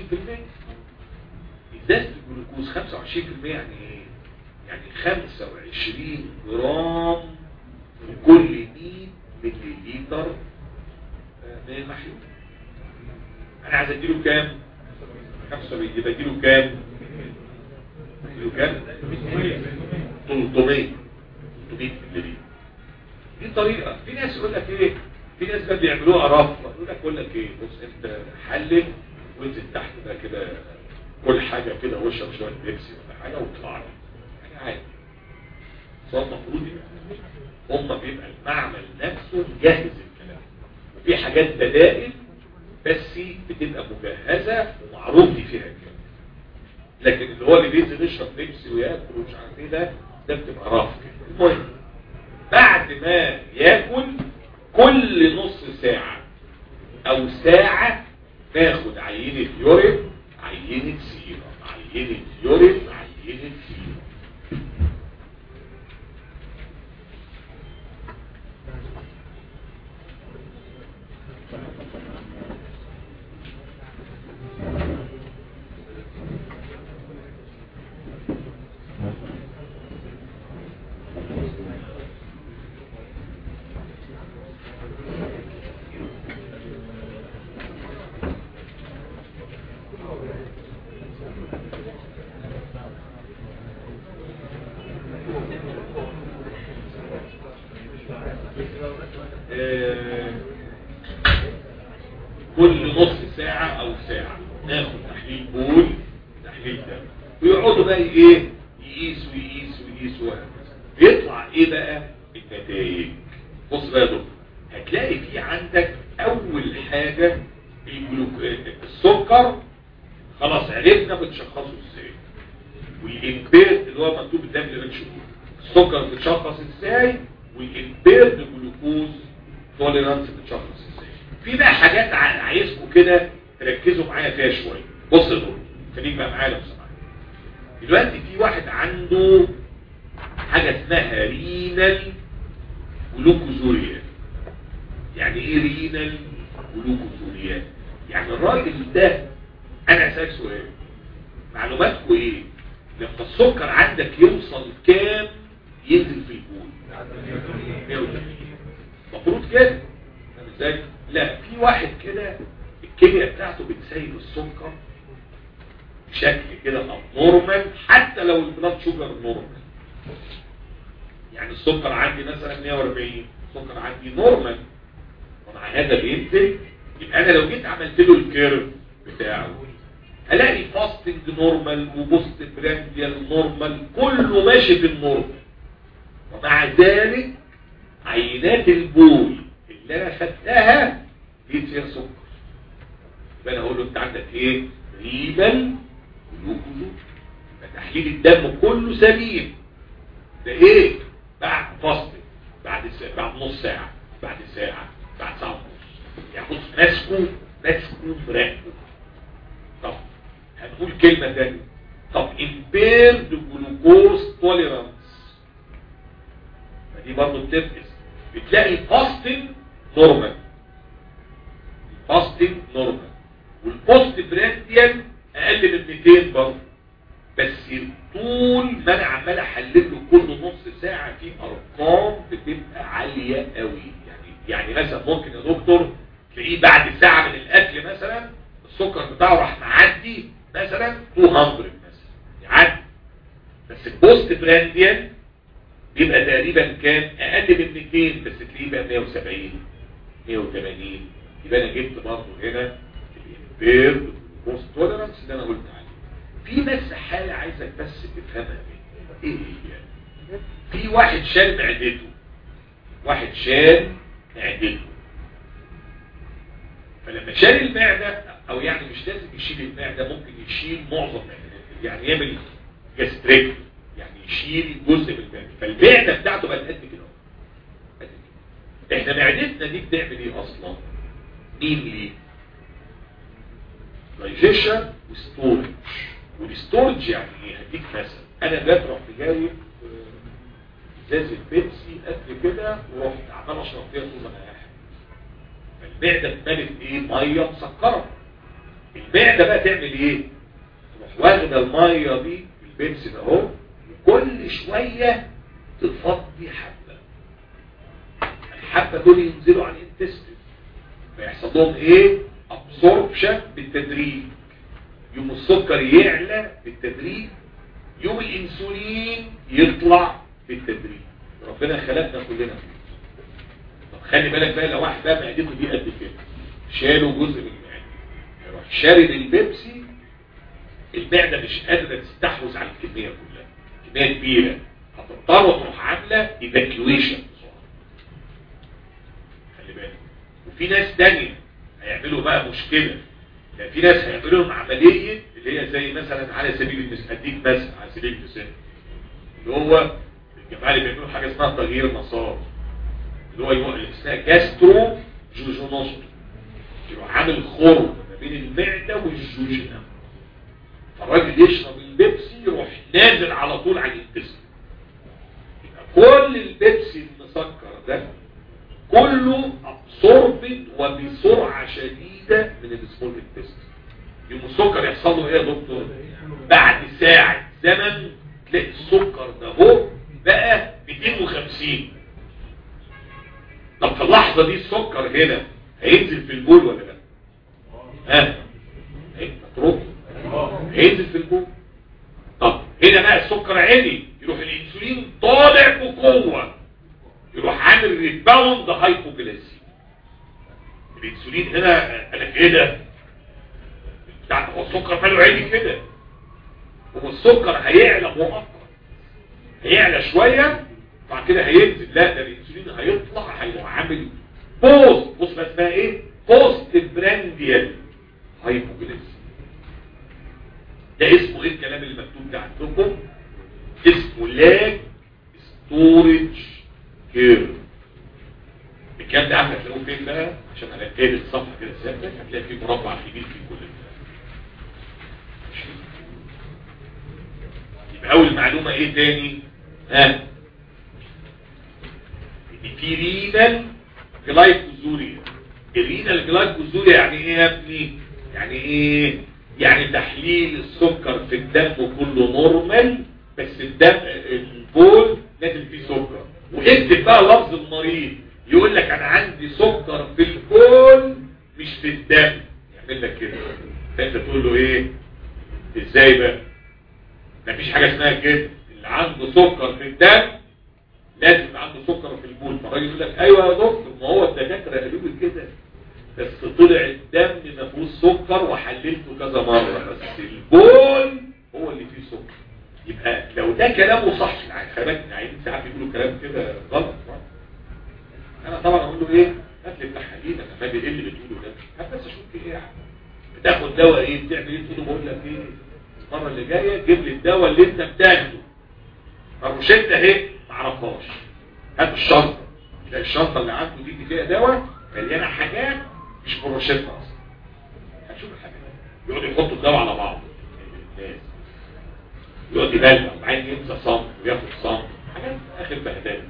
ازازه الجلوكوز 25% يعني ايه يعني 25 جرام في كل 100 ملي لتر من المحلول انا عايز اديله كام 75 يبقى اديله كام اديله كام 300 300 ملي دي طريقه في ناس يقول لك ايه في ناس بقى بيعملوها رفضه يقول لك يقول لك ايه بص انت حلل وانزل تحت بقى كده كل حاجه كده واشرب شويه بيبسي ولا حاجه واطلع لي يعني عادي صار المفروض هم بيبقى المعمل نفسه مجهز الكلام وفي حاجات بدائل بس بتبقى مجهزة ومعروف دي فيها الكلام لكن اللي هو اللي بينزل يشرب بيبسي وياكل ومش عارف ايه ده ده بتبقى رف كده المهم بعد ما ياكل كل نص ساعة او ساعة ناخد عينة يورين عينة سيرم عينة يورين عينة سيرم كل نص ساعة او ساعة ناخد تحليل بول تحليل دم ويقعدوا بقى ايه يقيسوا يقيسوا يقيسوا وهكذا بيطلع ايه بقى النتائج بص بقى يا دكتور هتلاقي في عندك اول حاجة السكر خلاص عرفنا بتشخصه ازاي والامبيرد اللي هو مكتوب قدام اللي بنشوفه السكر بتشخص ازاي والامبيرد جلوكوز توليرانس بتشخص ازاي في بقى حاجات عايزكم كده تركزوا معايا فيها شويه بص يا دكتور خليك بقى معايا لو سمحت دلوقتي في واحد عنده حاجه اسمها رينال جلوكوزوريا يعني ايه رينال جلوكوزوريا يعني الراجل ده انا اسالك سؤال معلوماتكم ايه لما السكر عندك يوصل كام ينزل في البول 180 المفروض كده ازاي لا في واحد كده الكيمياء بتاعته بتسيب السكر بشكل كده نورمال حتى لو البلاد شوجر نورمال يعني السكر عندي مثلا 140 السكر عندي نورمال ومع هذا بينزل يبقى انا لو جيت عملت له الكيرف بتاعه هلاقي فاستنج نورمال وبوست برانديال نورمال كله ماشي في النورمال ومع ذلك عينات البول اللي انا خدتها لقيت فيها سكر يبقى انا اقول له انت عندك ايه ريبل جلوكوز تحليل الدم كله سليم ده ايه بعد فصل بعد ساعة بعد نص ساعة بعد ساعة بعد ساعة ونص يعني بص ماسكه ماسكه براقبه طب هنقول كلمة تانية طب impaired glucose tolerance فدي برضه بتفقس بتلاقي فاستنج نورمال فاستنج نورمال والبوست برانديان اقل من 200 برضه بس طول ما انا عمال احلل له كل نص ساعه في ارقام بتبقى عاليه قوي يعني يعني مثلا ممكن يا دكتور تلاقيه بعد ساعه من الاكل مثلا السكر بتاعه راح معدي مثلا 200 مثلا يعدي بس البوست برانديان بيبقى تقريبا كام اقل من 200 بس تلاقيه بقى 170 180 يبقى انا جبت برضه هنا الامبيرد بوست توليرانس اللي انا قلت عليه في بس حاله عايزك بس تفهمها ايه هي في واحد شال معدته واحد شال معدته فلما شال المعده او يعني مش لازم يشيل المعده ممكن يشيل معظم معدته يعني يعمل جاستريك يعني يشيل جزء من المعده فالمعده بتاعته بقت قد كده قد كده. احنا معدتنا دي بتعمل ايه اصلا مين ليه دايجيشن وستورج والستورج يعني ايه هديك مثلا انا جات رحت جايب ازازه بيبسي قد كده ورحت عمال اشرب فيها طول ما انا قاعد فالمعده اتملت ايه ميه مسكره المعده بقى تعمل ايه تروح واخده الميه دي البيبسي ده اهو كل شويه تفضي حبه الحبه دول ينزلوا على الانتستين فيحصل لهم ايه ابسوربشن بالتدريج يوم السكر يعلى بالتدريج يوم الانسولين يطلع بالتدريج ربنا خلقنا كلنا طب خلي بالك بقى لو واحد بقى معدته دي قد كده شالوا جزء من المعده يروح شارب البيبسي المعده مش قادره تستحوذ على الكميه كلها كميه كبيره هتضطر تروح عامله ايفاكيويشن خلي بالك وفي ناس تانية هيعملوا بقى مشكله يعني في ناس هيعملوا لهم عمليه اللي هي زي مثلا على سبيل المثال اديك مثلا على سبيل المثال اللي هو الجماعه اللي بيعملوا حاجه اسمها تغيير مسار اللي هو يروح اللي اسمها جاسترو جوجونوستو يروح عامل خرم ما بين المعده والجوجنا فالراجل يشرب البيبسي يروح نازل على طول على الانتستين يبقى كل البيبسي المسكر ده كله ابسوربد وبسرعه شديده من السمول انتستين يوم السكر يحصل له ايه يا دكتور بعد ساعه زمن تلاقي السكر ده هو بقى 250 طب في اللحظه دي السكر هنا هينزل في البول ولا لا ها هيترك هينزل في البول طب هنا بقى السكر عالي يروح الانسولين طالع بقوه يروح عامل ريباوند هايبوجلاسيميا الانسولين هنا قالك ايه ده بتاع هو السكر ماله عالي كده هو السكر هيعلى مؤقت هيعلى شويه بعد كده هينزل لا ده الانسولين هيطلع هيروح عامل بوست بص بقى اسمها ايه بوست برانديال هايبوجلاسيميا ده اسمه ايه الكلام اللي مكتوب ده عندكم اسمه لاج ستورج كيرف الكلام ده عارف هتلاقوه فين بقى عشان هلاقي الصفحه كده ثابته هتلاقي فيه مربع كبير في كل الكلام ماشي يبقى اول معلومه ايه تاني ها ان في رينال جلايكوزوريا الرينال جلايكوزوريا يعني ايه يا ابني يعني ايه يعني تحليل السكر في الدم كله نورمال بس الدم البول نازل فيه سكر واكتب بقى لفظ المريض يقول لك انا عندي سكر في البول مش في الدم يعمل لك كده فانت تقول له ايه ازاي بقى مفيش حاجه اسمها كده اللي عنده سكر في الدم لازم يبقى عنده سكر في البول فالراجل يقول لك ايوه يا دكتور ما هو الدكاتره قالوا لي كده بس طلع الدم ما فيهوش سكر وحللته كذا مره بس البول هو اللي فيه سكر يبقى لو ده كلامه صح يعني خلي بالك يعني ساعات بيقولوا كلام كده غلط انا طبعا اقول له ايه هات لي التحاليل انا ما ايه اللي بتقوله ده هات بس اشوف في ايه يعني بتاخد دواء ايه بتعمل ايه تقول له بقول لك ايه المره اللي جايه جيب لي الدواء اللي انت بتاخده الروشته اهي ما اعرفهاش هات الشنطه تلاقي الشنطه اللي عنده دي اللي فيها دواء مليانه حاجات مش في الروشته اصلا هتشوف الحاجات يقعد يحطوا الدواء على بعض الناس يقعد يبلغ وبعدين ينسى صمت وياخد صمت حاجات اخر بهدله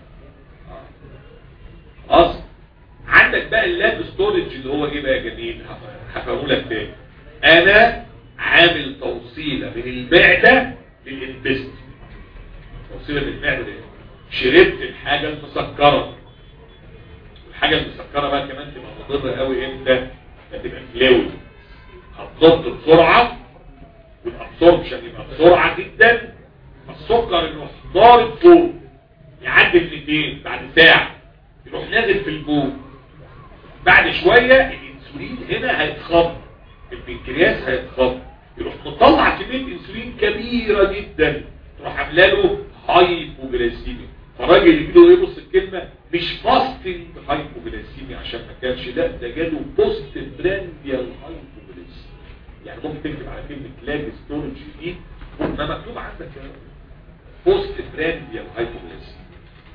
خلاص عندك بقى اللاب ستورج اللي هو ايه بقى يا جميل هفهمه لك تاني انا عامل توصيله من المعده للانتست توصيله من المعده للانتست شربت الحاجه المسكره والحاجه المسكره بقى كمان تبقى مضره قوي امتى تبقى فلويد هتضغط بسرعه والابسوربشن يبقى بسرعه جدا السكر يروح ضارب فوق يعدي ال 200 بعد ساعه يروح نازل في البول بعد شويه الانسولين هنا هيتخض البنكرياس هيتخض يروح مطلع كميه انسولين كبيره جدا تروح عامله له هايبوجليسيميا فالراجل يجي له ايه بص الكلمه مش فاستنج هايبوجليسيميا عشان ما كانش لا ده جاله بوست برانديال هايبوجليسيميا يعني ممكن تكتب على كلمه لاج ستورج دي ما مكتوب عندك بوست برانديال هايبوجليسيميا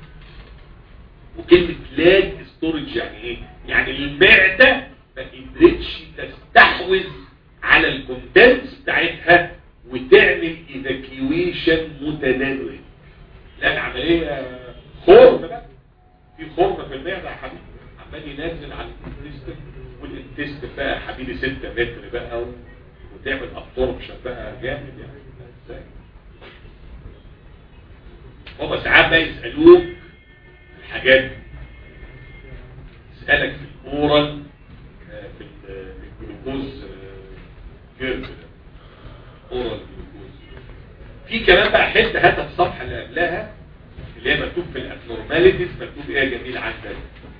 وكلمة لاج ستورج يعني ايه يعني المعدة ما قدرتش تستحوذ على الكونتنتس بتاعتها وتعمل ايفاكيويشن متدرج لا العملية خرم بقى في خرم في المعدة يا حبيبي عمال ينزل على الانتست والانتست بقى يا حبيبي 6 متر بقى وتعمل ابسوربشن بقى جامد يعني ازاي هما ساعات بقى يسألوك الحاجات دي اسألك في الاورال في الجلوكوز كيرف ده اورال جلوكوز في كمان بقى حته هاتها في الصفحه اللي قبلها اللي هي مكتوب في الابنورماليتيز مكتوب ايه يا جميل عندك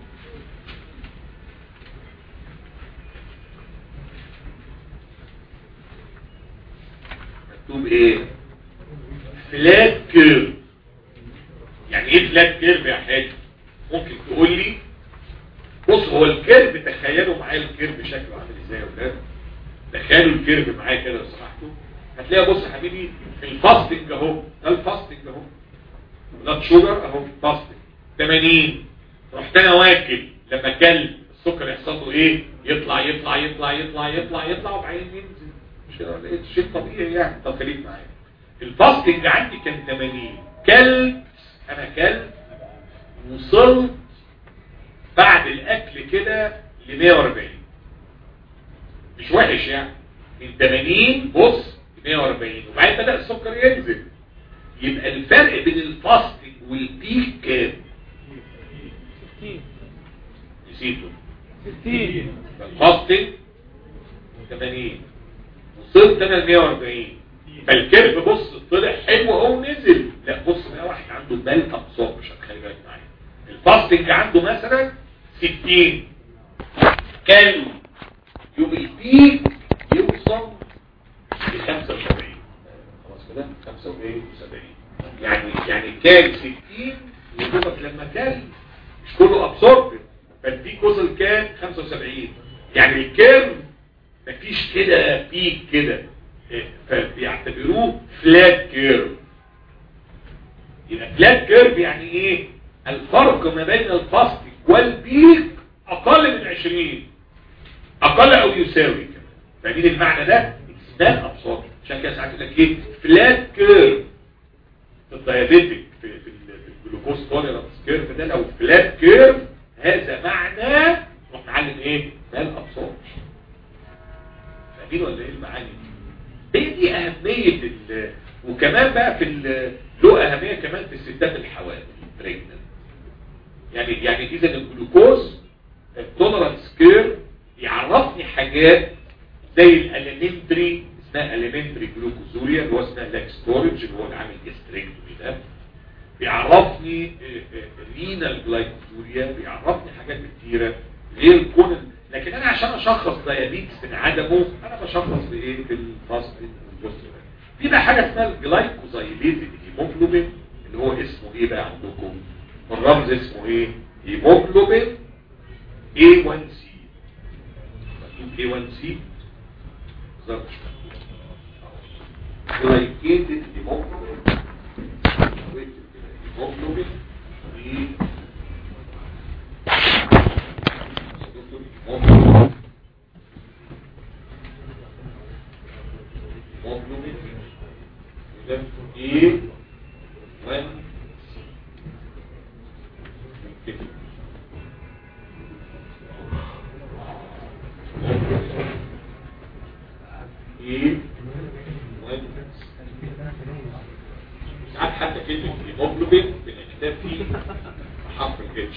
مكتوب ايه فلات كيرف يعني ايه فلات كيرف يا حاج ممكن تقول لي بص هو الكيرف تخيلوا معايا الكيرف شكله عامل ازاي يا ولاد تخيلوا الكيرف معايا كده لو سمحتوا هتلاقي بص يا حبيبي الفاستنج اهو ده الفاستنج اهو بلاد شوجر اهو فاستنج 80 رحت انا واكل لما كل السكر يحصل له ايه يطلع يطلع يطلع يطلع يطلع يطلع وبعدين ينزل مش كده ولا ايه شيء طبيعي يعني طب خليك معايا الفاستنج عندي كان 80 كلت انا كلت وصلت بعد الاكل كده ل 140 مش وحش يعني من 80 بص ل 140 وبعدين بدا السكر ينزل يبقى الفرق بين الفاستنج والبيك كام 60 نسيته 60 الفاستنج 80 وصلت انا ل 140 فالكيرف بص طلع حلو اهو نزل لا بص بقى واحد عنده مال ابسوربشن خلي بالك معايا الفاستنج عنده مثلا 60 كالوري يوم البيك يوصل ل 75 خلاص كده 75 يعني يعني كان 60 يدوبك لما كان مش كله ابسورب فالبيك وصل كام 75 يعني الكيرف مفيش كده بيك كده فبيعتبروه فلات كيرف يبقى فلات كيرف يعني ايه الفرق ما بين الفاستنج والبيك اقل من 20 اقل او يساوي كمان فاهمين المعنى ده اسمها ابسورب عشان كده ساعات يقول لك ايه فلات كيرف في الدايابيتك في في, في الجلوكوز توليرانس كيرف ده لو فلات كيرف هذا معنى نروح نعلم ايه ده الابسورب فاهمين ولا ايه المعاني دي هي دي اهميه ال وكمان بقى في ال- له اهميه كمان في الستات الحوامل pregnant. يعني يعني اذا الجلوكوز التولرانس كير يعرفني حاجات زي الاليمنتري اسمها اليمنتري جلوكوزوريا اللي هو اسمها لاك ستورج اللي هو اللي عامل جستريكتومي ده بيعرفني رينال جلايكوزوريا بيعرفني حاجات كتيره غير كون لكن انا عشان اشخص ديابيتس من عدمه انا بشخص بايه بالفاستنج والجوسترين في بقى حاجه اسمها الجلايكوزايليتد هيموجلوبين اللي هو اسمه ايه بقى عندكم الرمز اسمه ايه هيموجلوبين A1C مكتوب A1C بالظبط جلايكيتد هيموجلوبين هيموجلوبين هيموجلوبين هيموجلوبين ده ايه 1 كده ايه 1 ساعات حتى كلمة هيموجلوبين بنكتب فيه حرف الاتش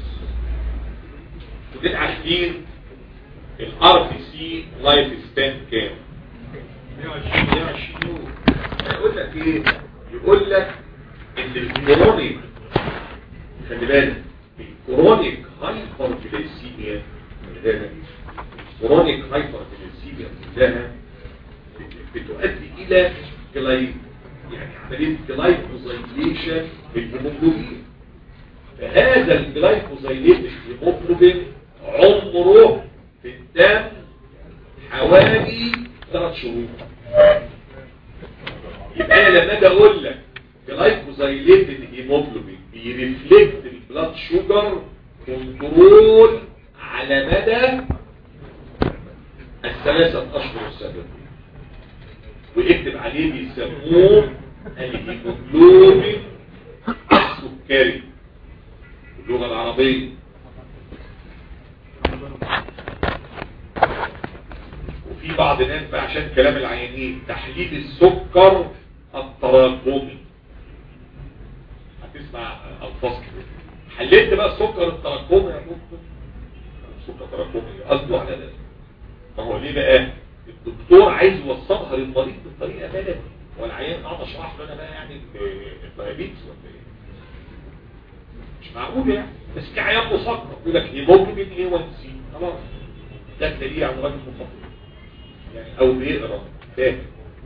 كلنا عارفين الار بي سي لايف سبان كام 120 120 يقول لك ايه يقول لك ان الكرونيك خلي بالك الكرونيك هايبر جلايسيميا الكرونيك هايبر جلايسيميا كلها بتؤدي الى جلاي يعني عمليه جلايكوزايليشن بالهيموجلوبين فهذا الجلايكوزايليشن الهيموجلوبين عمره في الدم حوالي ثلاث شهور يبقى أنا لما اجي اقول لك جلايكوزايليتد هيموجلوبين بيرفلكت البلاد شوجر كنترول على مدى الثلاثة اشهر السابقة واكتب عليه بيسموه الهيموجلوبين السكري باللغة العربية وفي بعض الناس بقى عشان كلام العيانين تحليل السكر التراكمي هتسمع الفاظ كده حللت بقى السكر التراكمي يا دكتور السكر التراكمي قصده على ده ما هو ليه بقى الدكتور عايز يوصلها للمريض بطريقه بلدي والعيان قاعد اشرح له انا بقى يعني الدايابيتس ولا ايه مش معقول يعني بس في عيان مسكر يقول لك هيموجلوبين ايه 1 سي خلاص ده الدليل على راجل مسكر يعني او بيقرا فاهم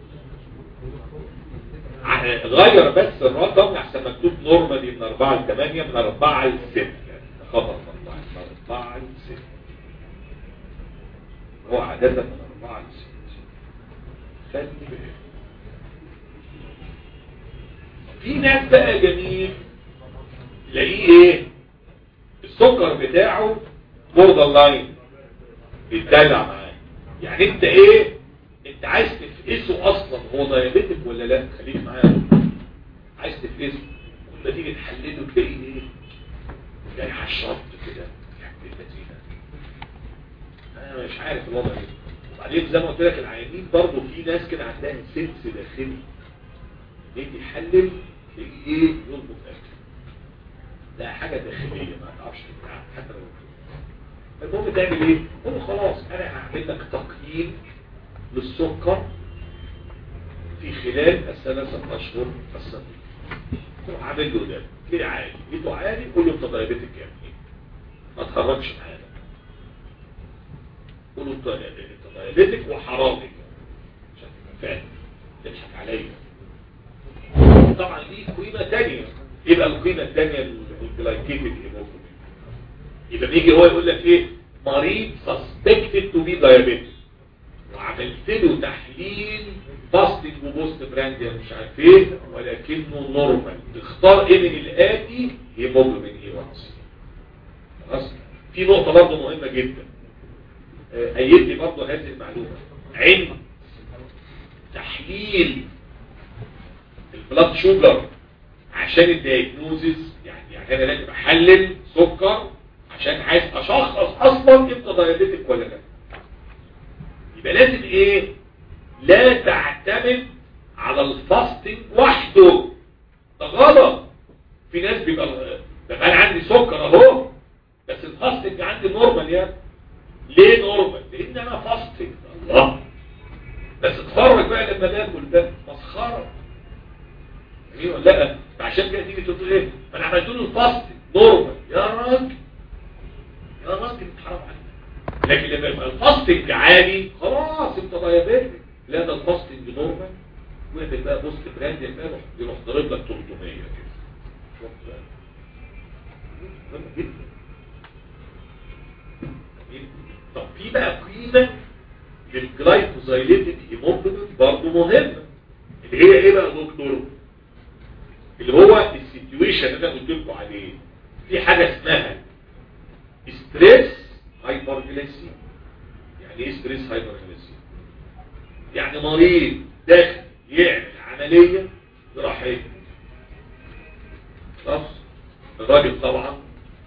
غير بس الرقم احسن مكتوب نورمالي من 4 ل 8 من 4 ل 6 يعني خبر من 4 ل 6 هو عادة من 4 ل 6 خلي بالك في ناس بقى جميل تلاقيه ايه السكر بتاعه بوردر لاين بيتدلع معاه يعني انت ايه انت عايز تفقسه اصلا هو دايابيتك ولا لا خليك معايا عايز تفقسه لما تيجي تحلله تلاقيه ايه جاي على الشط كده يعني اللذينه انا مش عارف الوضع ايه وبعدين زي ما قلت لك العيانين برضه في ناس كده عندها سنس داخلي يجي يحلل تلاقيه ايه يظبط اكل لا حاجه داخليه ما تعرفش حتى لو المهم تعمل ايه قول خلاص انا هعمل لك تقييم للسكر في خلال الثلاثة اشهر السابقة تروح عامل له ده ليه عالي لقيته عالي قول له انت دايابيتك يا ابني ما تهرجش معانا قول له انت دايابيتك وحرامك عشان تبقى فاهم تضحك عليا طبعا دي قيمة تانية يبقى القيمة التانية الجلايكيتد هيموجلوبين يبقى بيجي هو يقول لك ايه مريض suspected to be diabetic وعملت له تحليل فاستنج وبوست براند مش عارف ايه ولكنه نورمال تختار ايه من الاتي هيموجلوبين اي 1 خلاص في نقطه برضه مهمه جدا ايد لي برضه هذه المعلومه عند تحليل البلاد شوجر عشان الدايجنوزز يعني يعني انا لازم احلل سكر عشان عايز اشخص اصلا انت دايابيتك ولا لا يبقى لازم ايه لا تعتمد على الفاستنج وحده ده غلط في ناس بيبقى ده انا عندي سكر اهو بس الفاستنج عندي نورمال يعني ليه نورمال لان انا فاستنج الله بس اتفرج بقى لما ناكل ده مسخره ايه ولا لا عشان كده تيجي تقول ايه انا عملت له الفاستنج نورمال يا راجل يا راجل حرام عليك لكن لما يبقى الفاستنج عالي خلاص انت دايابيتك لا ده الفاستنج نورمال واعمل بقى بوست براند يروح يروح ضارب لك 300 كده شوف بقى. مهم جدا طب في بقى قيمة للجلايكوزايليتد هيموجلوبين برضه مهمة اللي هي ايه بقى يا دكتور اللي هو السيتويشن اللي انا قلت لكم عليه في حاجة اسمها ستريس هايبرجليسيميا يعني ايه ستريس هايبرجليسيميا يعني مريض داخل يعمل عملية جراحية خلاص الراجل طبعا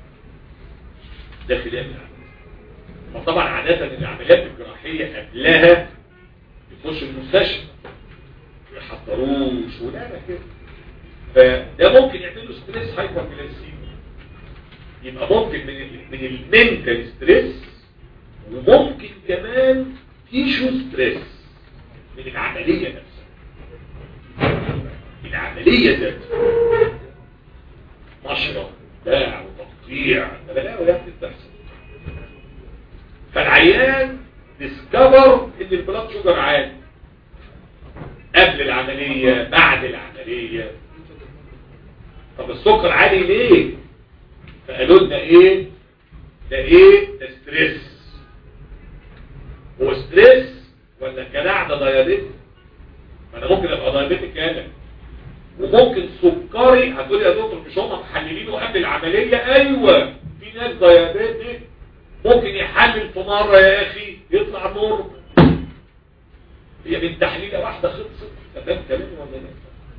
داخل يعمل عملية فطبعا عادة العمليات الجراحية قبلها يخش المستشفى يحضروش ولا كده فده ممكن يعمل له ستريس هايبرجليسيميا يبقى ممكن من ال من المنتال ستريس وممكن كمان تيشو ستريس من العملية نفسها العملية ذاتها مشرب باع وتقطيع ده بلاوي يعني بتحصل فالعيان ديسكفر ان البلاد شوجر عالي قبل العملية بعد العملية طب السكر عالي ليه فقالوا لنا ايه ده ايه ده ستريس هو ستريس ولا الجدع ده دايابيتك ما انا ممكن ابقى دايابيتك انا وممكن سكري هتقولي يا دكتور مش هم محللينه قبل العملية ايوه في ناس دايابيتك ممكن يحلل في مرة يا اخي يطلع نور هي من تحليلة واحدة خلصت فده كلامي ولا لا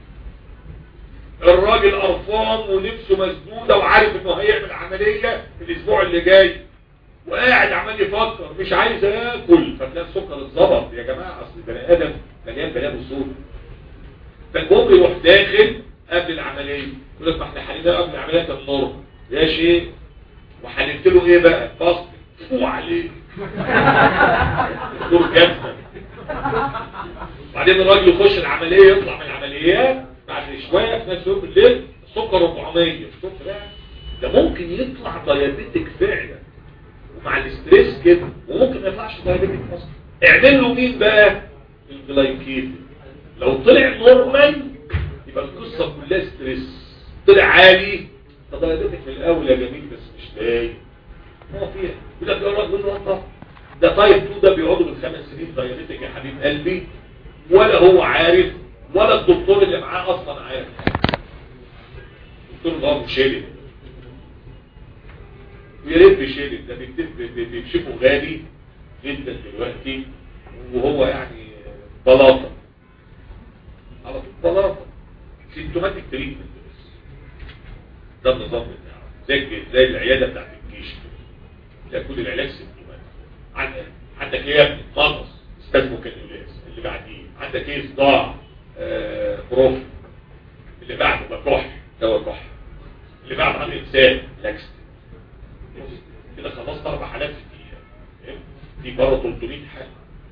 الراجل قرفان ونفسه مسدودة وعارف انه هيعمل عملية الاسبوع اللي جاي وقاعد عمال يفكر مش عايز اكل فتلاقي السكر اتظبط يا جماعة اصل البني ادم مليان بلاء وصول فالمهم يروح داخل قبل العملية يقول لك ما احنا حلينا قبل العملية كان نور يا شيء وحللت له ايه بقى فصل فوق عليه دكتور جنة بعدين الراجل يخش العملية يطلع من العمليات بعد شوية في نفس يوم بالليل السكر 400 شوف بقى ده ممكن يطلع دايابيتك فعلا ومع الاستريس كده وممكن ما يطلعش دايابيتك اصلا اعمل له مين بقى الجلايكيد لو طلع نورمال يبقى القصة كلها ستريس طلع عالي فدايابيتك في الاول يا جميل بس مش باين ما فيها يقول لك يا راجل والله ده تايب 2 ده بيقعدوا بالخمس سنين دايابيتك يا حبيب قلبي ولا هو عارف ولا الدكتور اللي معاه اصلا عارف الدكتور ده مشيلد ويا ريت بيشيلد ده بيكتب بيكشفه غالي جدا دلوقتي وهو يعني بلاطه على طول بلاطه سيمتوماتيك تريتمنت بس ده النظام بتاعه زي زي العياده بتاعت الجيش ده كل العلاج سيمتوماتيك عندك عندك ايه يا ابني مغص استاذ مكنولاس اللي بعديه عندك ايه صداع آه بروف اللي بعده ده كحل دواء كحل اللي بعده عن انسان لاكس كده خلصت اربع حالات في الدقيقه دي بره 300 حاله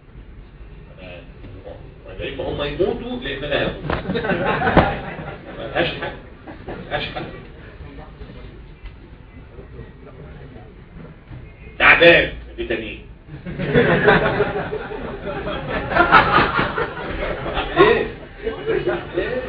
انا يا اما هم يموتوا لان انا هموت ما لهاش حل ما لهاش حل تعبان فيتامين ايه ايه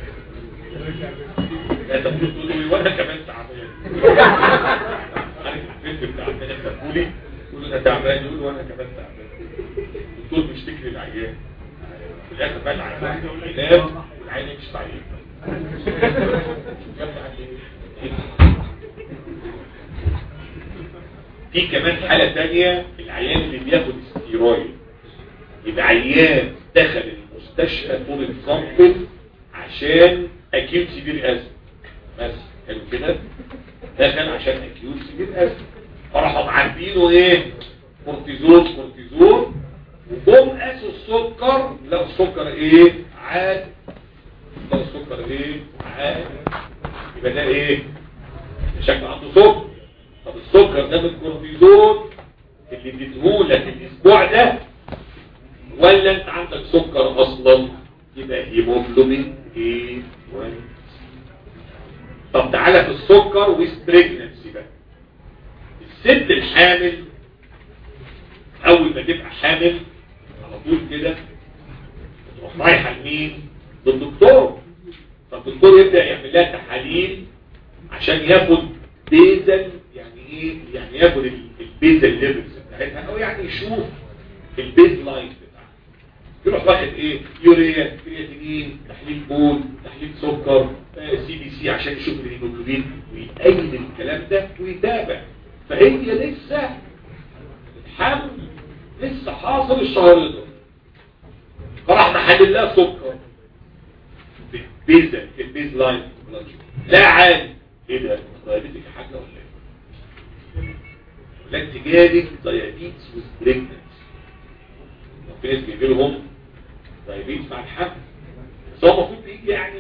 انت ممكن تقول لي وانا كمان تعبان عارف الفيلم بتاع عمال يحكولي يقول انا تعبان يقول وانا كمان تعبان الدكتور بيشتكي للعيان في الاخر بقى العيان ينام والعيان يمشي تعيين في كمان حالة تانية العيان اللي بياخد استيرويد يبقى عيان دخل المستشفى طول الصنف عشان اكيوت سيفير ازمه بس حلو كده دخل عشان اكيوت سيفير ازمه فراحوا معبينه ايه كورتيزون كورتيزون وجم قاسوا السكر لقوا السكر ايه عادي لقوا السكر ايه عادي يبقى ده ايه شكله عنده سكر طب السكر ده من الكورتيزون اللي اديتهولك الاسبوع ده ولا انت عندك سكر اصلا يبقى هيموجلوبين ايه 1 طب تعالى في السكر والبريجننسي بقى الست الحامل اول ما تبقى حامل على طول كده تروح رايحه لمين للدكتور فالدكتور يبدا يعمل لها تحاليل عشان ياخد بيزل يعني ايه يعني ياخد ال- البيزل ليفلز بتاعتها او يعني يشوف البيز لاين بتاعها يروح واخد ايه يوريا كرياتينين تحليل بول تحليل سكر سي بي سي عشان يشوف الهيموجلوبين ويقيم الكلام ده ويتابع فهي لسه الحمل لسه حاصل الشهر ده فراح محلل لها سكر بالبيزا البيز لاين لا عادي ايه ده دايابيتك حاجه ولا ايه ولا انت جالك دايابيتس وسبريجننس في ناس بيجي لهم دايابيتس مع الحمل بس هو المفروض يجي يعني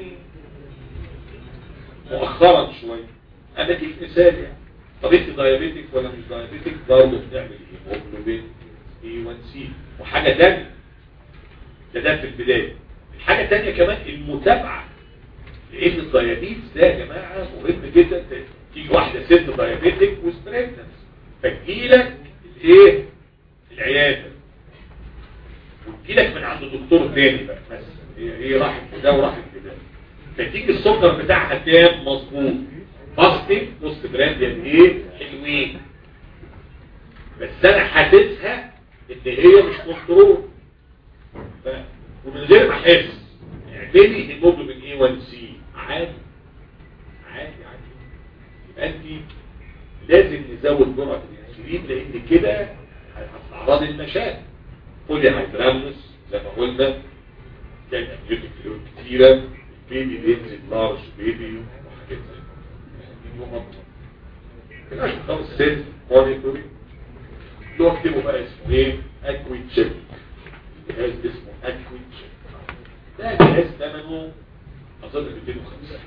مؤخرا شويه انا اديك مثال يعني طب انت دايابيتك ولا مش دايابيتك برضه بنعمل ايه هيموجلوبين اي 1 سي وحاجه ثانيه ده ده في البدايه الحاجه الثانيه كمان المتابعه لان الدايابيتس ده يا جماعه مهم جدا تيجي واحده ست دايابيتك وسبريجننس فتجيلك الايه العياده وتجيلك من عند دكتور تاني بقى بس هي هي راحت كده وراحت كده فتيجي السكر بتاعها كام مظبوط باستيك بوست براند ايه حلوين بس انا حاسسها ان هي مش كنترول ف... ومن غير ما احس اعملي هيموجلوبين اي 1 سي عادي عادي عادي يبقى انت لازم نزود جرعه الانسولين لان كده هتعرض المشاكل فولي هيدرامنس زي ما قلنا ده الاميوتيك فلويد كتيره البيبي بينزل لارج بيبي وحاجات زي كده كده خلاص سيل مونيتوري اللي هو اكتبه بقى اسمه ايه اكويت تشيك جهاز اسمه اكويت تشيك ده جهاز ثمنه اظن 250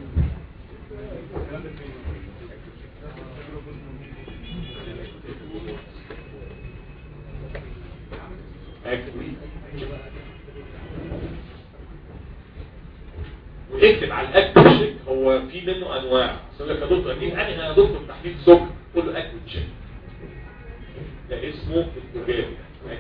اكويت واكتب على الاكل شيك هو في منه انواع يقول لك يا دكتور مين انهي يا دكتور تحليل سكر قول له اكل شيك ده اسمه التجاري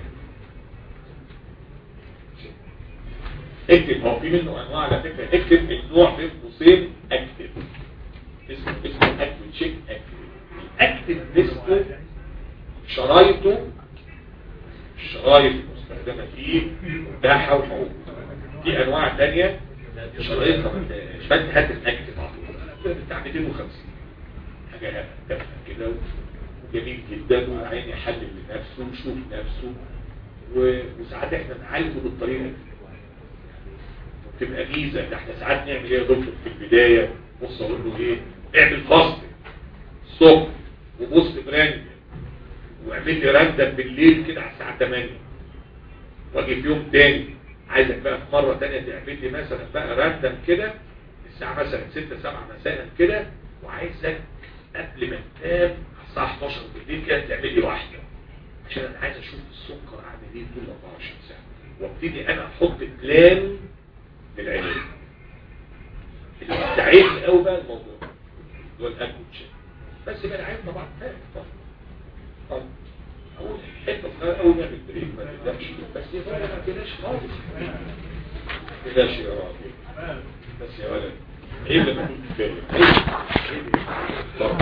اكتب هو في منه انواع على فكره اكتب النوع بين قوسين اكتب اسمه اسمه اكتب تشيك اكتب اكتب نسبه شرايطه الشرايط المستخدمه فيه متاحه وموجوده في انواع ثانيه شرايطها مش فانت هات الاكتب على طول بتاع 250 حاجه تافهه كده جميل جدا وعين يحلل لنفسه ويشوف نفسه و... وساعات احنا نعالجه بالطريقه دي تبقى ميزه ده احنا ساعات نعمل ايه يا دكتور في البدايه بص اقول له ايه اعمل فاست الصبح وبص براند واعمل لي راندم بالليل كده على الساعه 8 واجي في يوم تاني عايزك بقى في مره تانية تعمل لي مثلا بقى راندم كده الساعه مثلا 6 7 مساء كده وعايزك قبل ما تنام على الساعه 11 بالليل كده تعمل لي واحده عشان انا عايز اشوف السكر عامل ايه طول 24 ساعه وابتدي انا احط بلان للعلاج اللي بتساعدني قوي بقى الموضوع اللي هو الاكل تشيك بس بقى العيب طبعا فاهم طبعا طبعا اول حته صغيره قوي نعمل بريك ما تقدرش بس يا ولد ما تقدرش خالص ما تقدرش يا راجل بس يا ولد عيب لما تكون كفايه عيب عيب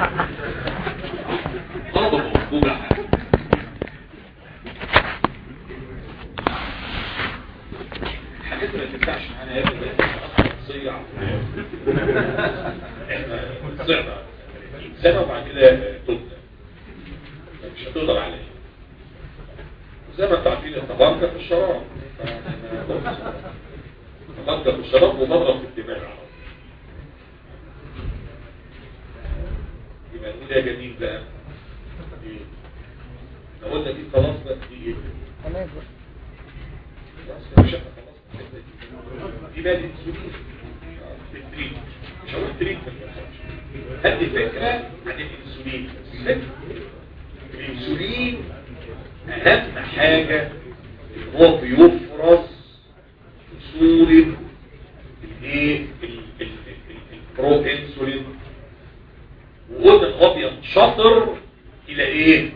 طلبه موجوده الحاجات اللي ما تنفعش معانا يا ابني اصلا تصيع احنا صعنا سنه وبعد كده تبدا مش هتقدر عليه زي ما انتوا عارفين التبركه في الشراب تبركه في الشراب ومضرب في الدماغ على طول. يبقى نقول يا جميل بقى ايه لو قلنا دي خلاص بقى دي ايه خلاص خلاص يا باشا خلاص دي بقى الانسولين التريت مش هقول التريت هدي فكرة عن الانسولين الانسولين اهم حاجة ان هو بيفرز في صورة الايه ال- ال- ال- البرو انسولين وقلنا ان هو بينشطر الى ايه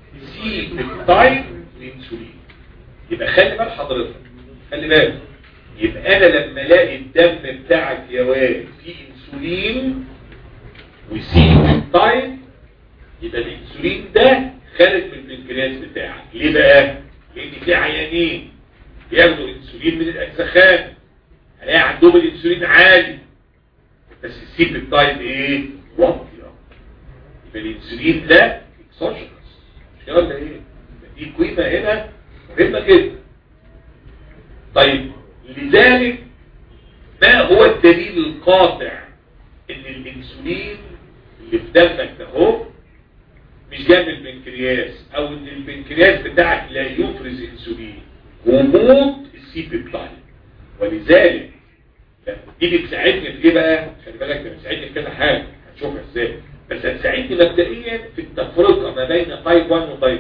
سي بيبتايد الانسولين يبقى خلي بال حضرتك خلي بالك يبقى انا لما الاقي الدم بتاعك يا واد فيه انسولين وسي تايب يبقى الانسولين ده خارج من البنكرياس بتاعك ليه بقى لان في عيانين بياخدوا انسولين من الاجزخان هلاقي عندهم الانسولين عالي بس السي تايب ايه واطيه يبقى الانسولين ده اكسوجينس مش كده ولا ايه دي قيمه هنا مهمه جدا طيب لذلك ما هو الدليل القاطع ان الانسولين اللي في دمك ده هو مش جاي من البنكرياس او ان البنكرياس بتاعك لا يفرز انسولين وموت السي بيبتايد ولذلك دي بتساعدني في ايه بقى خلي بالك ده بتساعدني في كذا حاجه هتشوفها ازاي بس هتساعدني مبدئيا في التفرقه ما بين تايب 1 وتايب 2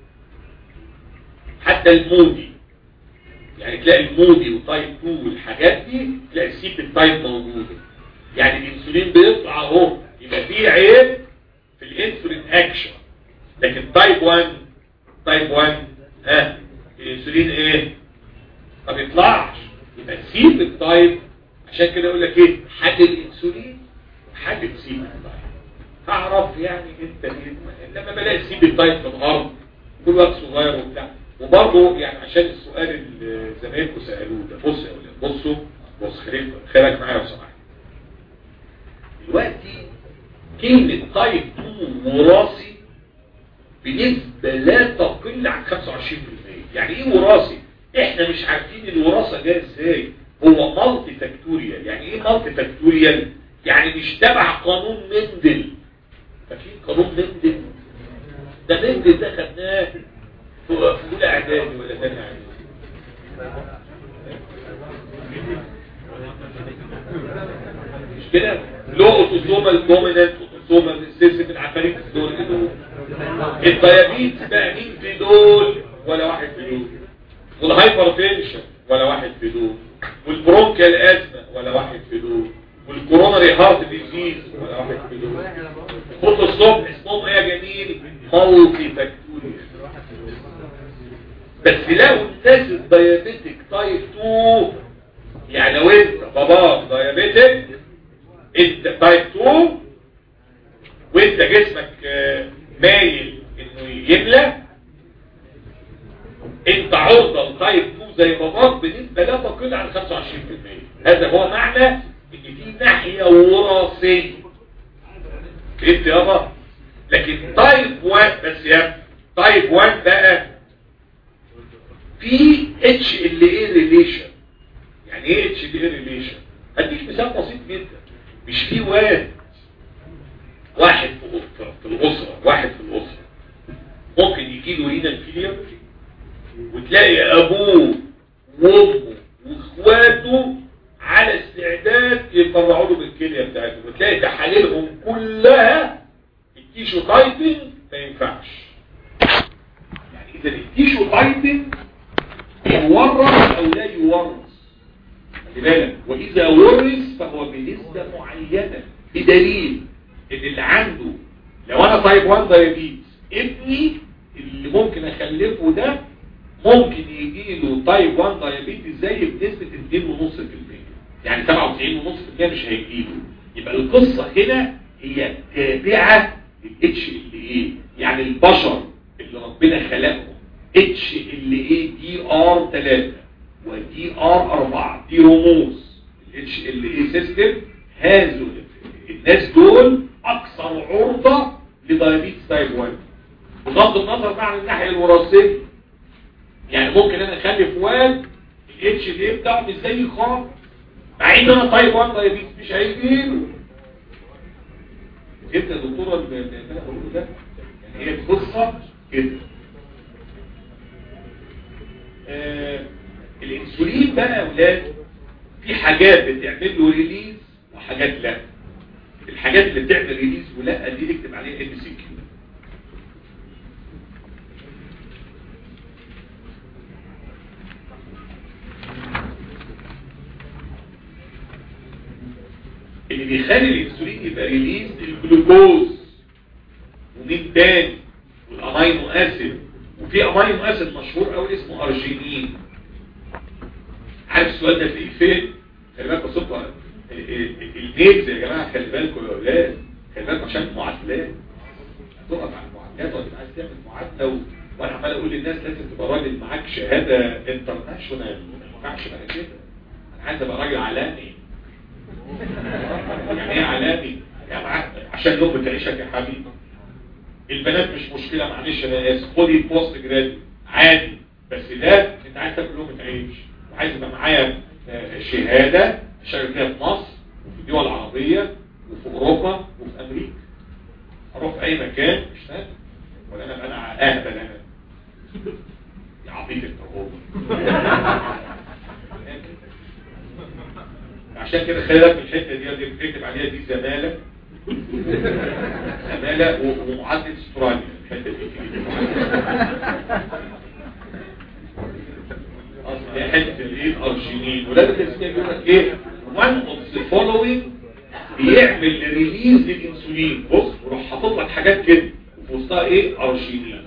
حتى المودي يعني تلاقي المودي وتايب 2 والحاجات دي تلاقي السي بيبتايد موجوده يعني الانسولين بيطلع اهو يبقى فيه عيب في الانسولين اكشن لكن تايب 1 تايب 1 ها الانسولين ايه ما بيطلعش يبقى السي بالتايب عشان كده يقول لك ايه حد الانسولين وحد السي بالتايب هعرف يعني انت ايه لما بلاقي السي بالتايب في الارض كل وقت صغير وبتاع وبرضه يعني عشان السؤال اللي زمايلكم سالوه ده بص يا ولاد بصوا بص خليك خليك معايا لو سمحت دلوقتي كلمة تايب 2 وراثي بنسبة لا تقل عن 25% يعني ايه وراثي احنا مش عارفين الوراثة جايه ازاي هو مالتي فاكتوريال يعني ايه مالتي فاكتوريال يعني مش تبع قانون مندل فاكرين قانون مندل ده مندل ده خدناه في اولى اعدادي ولا ثاني اعدادي مش كده لو اوتوزومال دومينانت اوتوزومال ريسيسيف العفاريت دول دول الديابيت بقى مين في دول ولا واحد في دول والهايبرتنشن ولا واحد في دول والبرونكيال ازمه ولا واحد في دول والكوروناري هارت ديزيز ولا واحد في دول خد الصبح اسمهم ايه يا جميل مالتي فاكتوريال بس لو الناس الديابيتك تايب 2 يعني لو انت باباك ديابيتك انت تايب 2 وانت جسمك آه، مايل انه يملى انت عرضة لتايب 2 زي باباك بنسبة لا تقل عن 25% هذا هو معنى ان في ناحية وراثية فهمت يابا لكن تايب 1 بس يا تايب 1 بقى في اتش ال اي ريليشن يعني ايه اتش ال اي ريليشن هديك مثال بسيط جدا مش في واد واحد في في الاسره واحد في الاسره ممكن يجي له رينال فيلير وتلاقي ابوه وامه واخواته على استعداد يتبرعوا له بالكليه بتاعتهم وتلاقي تحاليلهم كلها التيشو تايبنج ما ينفعش يعني اذا التيشو تايبنج يورث او لا يورث خلي بالك واذا ورث فهو بنسبه معينه بدليل ان اللي عنده لو انا تايب 1 دايابيتس ابني اللي ممكن اخلفه ده ممكن يجي له تايب 1 دايابيتس زي بنسبه 2.5% يعني 97.5% مش هيجي له يبقى القصه هنا هي تابعه للاتش ال اي يعني البشر اللي ربنا خلقهم اتش ال اي دي ار 3 ودي ار 4 دي رموز الاتش ال اي سيستم هذو الناس دول اكثر عرضة لدايابيتس تايب 1 بغض النظر بقى عن الناحية الوراثية يعني ممكن انا اخلف واد الاتش دي بتاعه مش زي خالص مع ان انا تايب 1 دايابيتس مش هيجيله فهمت يا دكتوره اللي انا بقوله ده يعني هي القصه كده آه الانسولين بقى يا اولاد في حاجات بتعمل له ريليز وحاجات لا الحاجات اللي بتعمل ريليز ولا دي اكتب عليها ام سي كيو اللي بيخلي الانسولين يبقى ريليز الجلوكوز ومين تاني والامينو اسيد وفي امينو اسيد مشهور قوي اسمه ارجينين عارف السؤال ده تلاقيه فين خلي بالك بصوا النيلز يا جماعه خلي بالكم يا اولاد خلي بالكم عشان المعادلات هتقف على المعادلات وتبقى عايز تعمل معادله و... وانا عمال اقول للناس لازم تبقى راجل معاك شهاده انترناشونال ما ينفعش بقى كده انا عايز ابقى راجل عالمي يعني ايه عالمي يعني مع- عشان لقمه تعيشك يا حبيبي البنات مش مشكله معلش انا اسف خدي بوست جراد عادي بس ده انت عايز تاكل لقمه عيش وعايز يبقى معايا آه، شهاده اشتغل فيها في مصر وفي الدول العربيه وفي اوروبا وفي امريكا اروح في اي مكان اشتغل ولا انا انا اهبل انا يا عبيط انت هو عشان كده خلي بالك من الحته دي دي بتكتب عليها دي زماله زماله و- ومعادله استراليا الحته دي اصل هي حته الايه الارجينين ولاد الاسماء بيقول لك ايه one of the following بيعمل ريليز للانسولين بص وروح حاطط لك حاجات كده وفي وسطها ايه ارجينين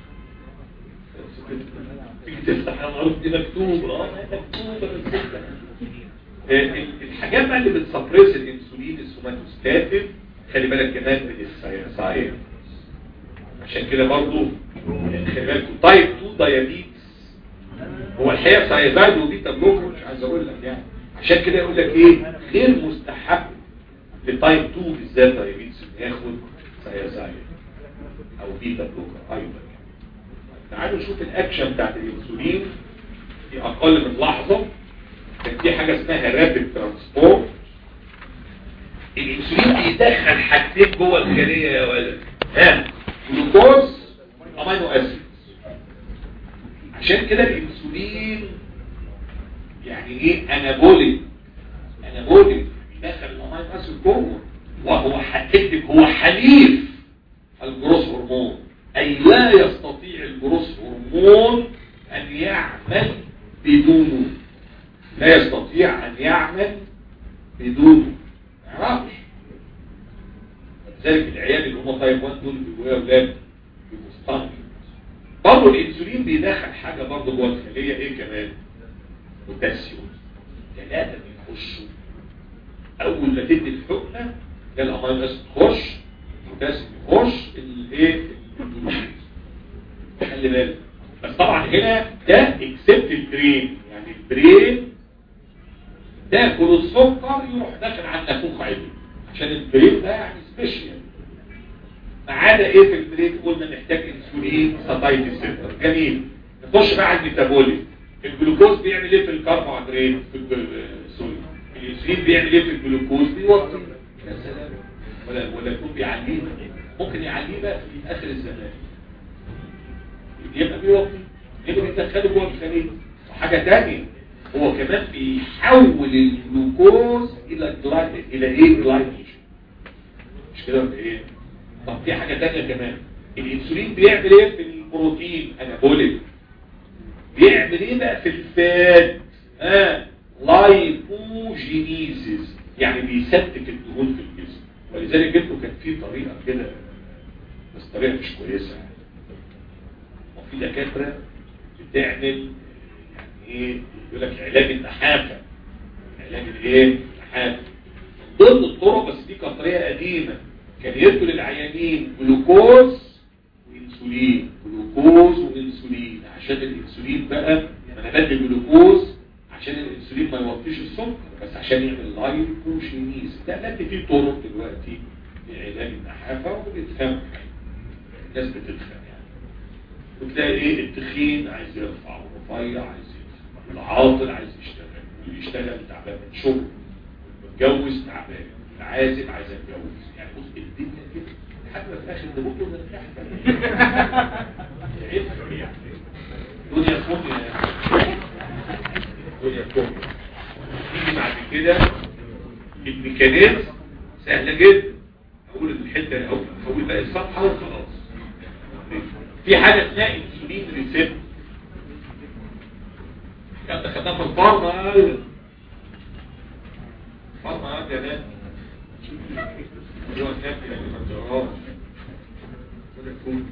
تيجي تفتح يا نهار دي مكتوب اه مكتوبه آه، الحاجات بقى اللي بتسبريس الانسولين السوماتوستاتين خلي بالك كمان من الساينس عشان كده برضو خلي بالكم تايب 2 دايابيتس هو الحقيقه سايزايد وبيتا بلوكر مش عايز اقول لك يعني عشان كده يقول لك ايه غير مستحب لتايب 2 بالذات دايابيتس انه ياخد سايزايد او بيتا بلوكر ايضا تعالوا نشوف الاكشن بتاعت الانسولين في اقل من لحظه كان في حاجه اسمها رابيد ترانسبورت الانسولين بيدخل حاجتين جوه الخليه يا ولد ها جلوكوز امينو اسيد عشان كده الانسولين يعني ايه انابوليك انابوليك بيدخل الامينو اسيد جوه وهو هتكتب هو حليف الجروس هرمون اي لا يستطيع الجروس هرمون ان يعمل بدونه لا يستطيع ان يعمل بدونه ما يعرفش لذلك العيال اللي هم تايب 1 دول بيبقوا يا اولاد بيبقوا ستانك برضه الانسولين بيدخل حاجه برضه جوه الخليه ايه كمان بوتاسيوم ثلاثه بيخشوا اول ما تدي الحقنه ده الامينو اسيد تخش البوتاسيوم يخش الايه خلي بالك بس طبعا هنا ده اكسبت البرين يعني البرين تاكل السكر يروح داخل على النافوخ عادي عشان البرين ده يعني سبيشال ما عدا ايه في البرين قلنا نحتاج انسولين ساتايتي سنتر جميل نخش بقى على الميتابوليك الجلوكوز بيعمل ايه في الكربوهيدرات في الج- سوري الانسولين بيعمل ايه في الجلوكوز بيوطي يا سلام ولا ولا يكون بيعليه ممكن يعليه بقى في اخر الزمان يبقى بيوطي يبقى بيدخله جوه الخليه وحاجه ثانيه هو كمان بيحول الجلوكوز الى جلاي... الى ايه جلايكوجين مش كده ولا ايه طب في حاجه ثانيه كمان الانسولين بيعمل ايه في البروتين انابوليك بيعمل ايه بقى في الفات ها لايبوجينيزيس يعني بيستف الدهون في الجسم ولذلك جبته كان في طريقه كده بس طريقه مش كويسه يعني وفي دكاتره بتعمل يعني ايه يقول لك علاج النحافه علاج الايه النحافه من ضمن الطرق بس دي كانت طريقه قديمه كان يدوا للعيانين جلوكوز وانسولين جلوكوز وانسولين عشان الانسولين بقى انا بدي جلوكوز عشان الانسولين ما يوطيش السكر بس عشان يعمل لايبوجينيز ده لقيت في طرق دلوقتي لعلاج النحافه وبتفهم الناس بتفهم يعني وتلاقي ايه التخين عايز يرفع والرفيع عايز يرفع العاطل عايز يشتغل واللي يشتغل تعبان من شغل متجوز تعبان العازب عايز يتجوز يعني بص الدنيا كده لحد ما في الاخر نموت ونرتاح دنيا فوميا دنيا فوميا نيجي بعد كده الميكانيزم سهلة جدا اقول الحته او اقول بقى الصفحه وخلاص في حاجه اسمها انسولين ريسبت كانت خدناها في الفارما فارما يا ناس ايوه الناس اللي ما بتقراش ولا تكون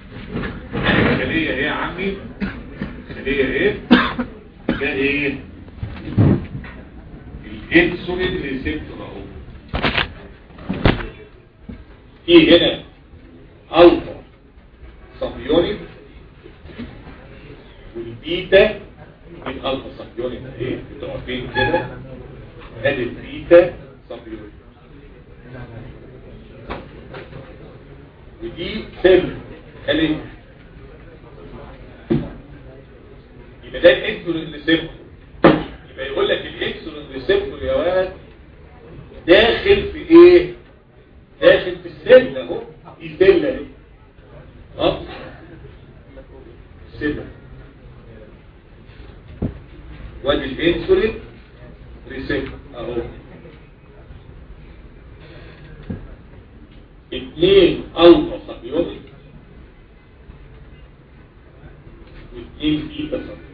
خليه ايه يا عمي خليه ايه ده ايه انسولين ريسبتور اهو في هنا الفا سبيونيك والبيتا الالفا سبيونيك ايه بتبقى فين كده ادي البيتا سبيونيك ودي سيل خليه يبقى ده الانسولين ريسبتور يبقى يقول لك الانسولين ريسبتور يا ولد داخل في ايه داخل في السيل اهو دي سيل اهي اه سيل وادي الانسولين ريسبتور اهو اثنين الفا سبيونيك واثنين بيتا سبيونيك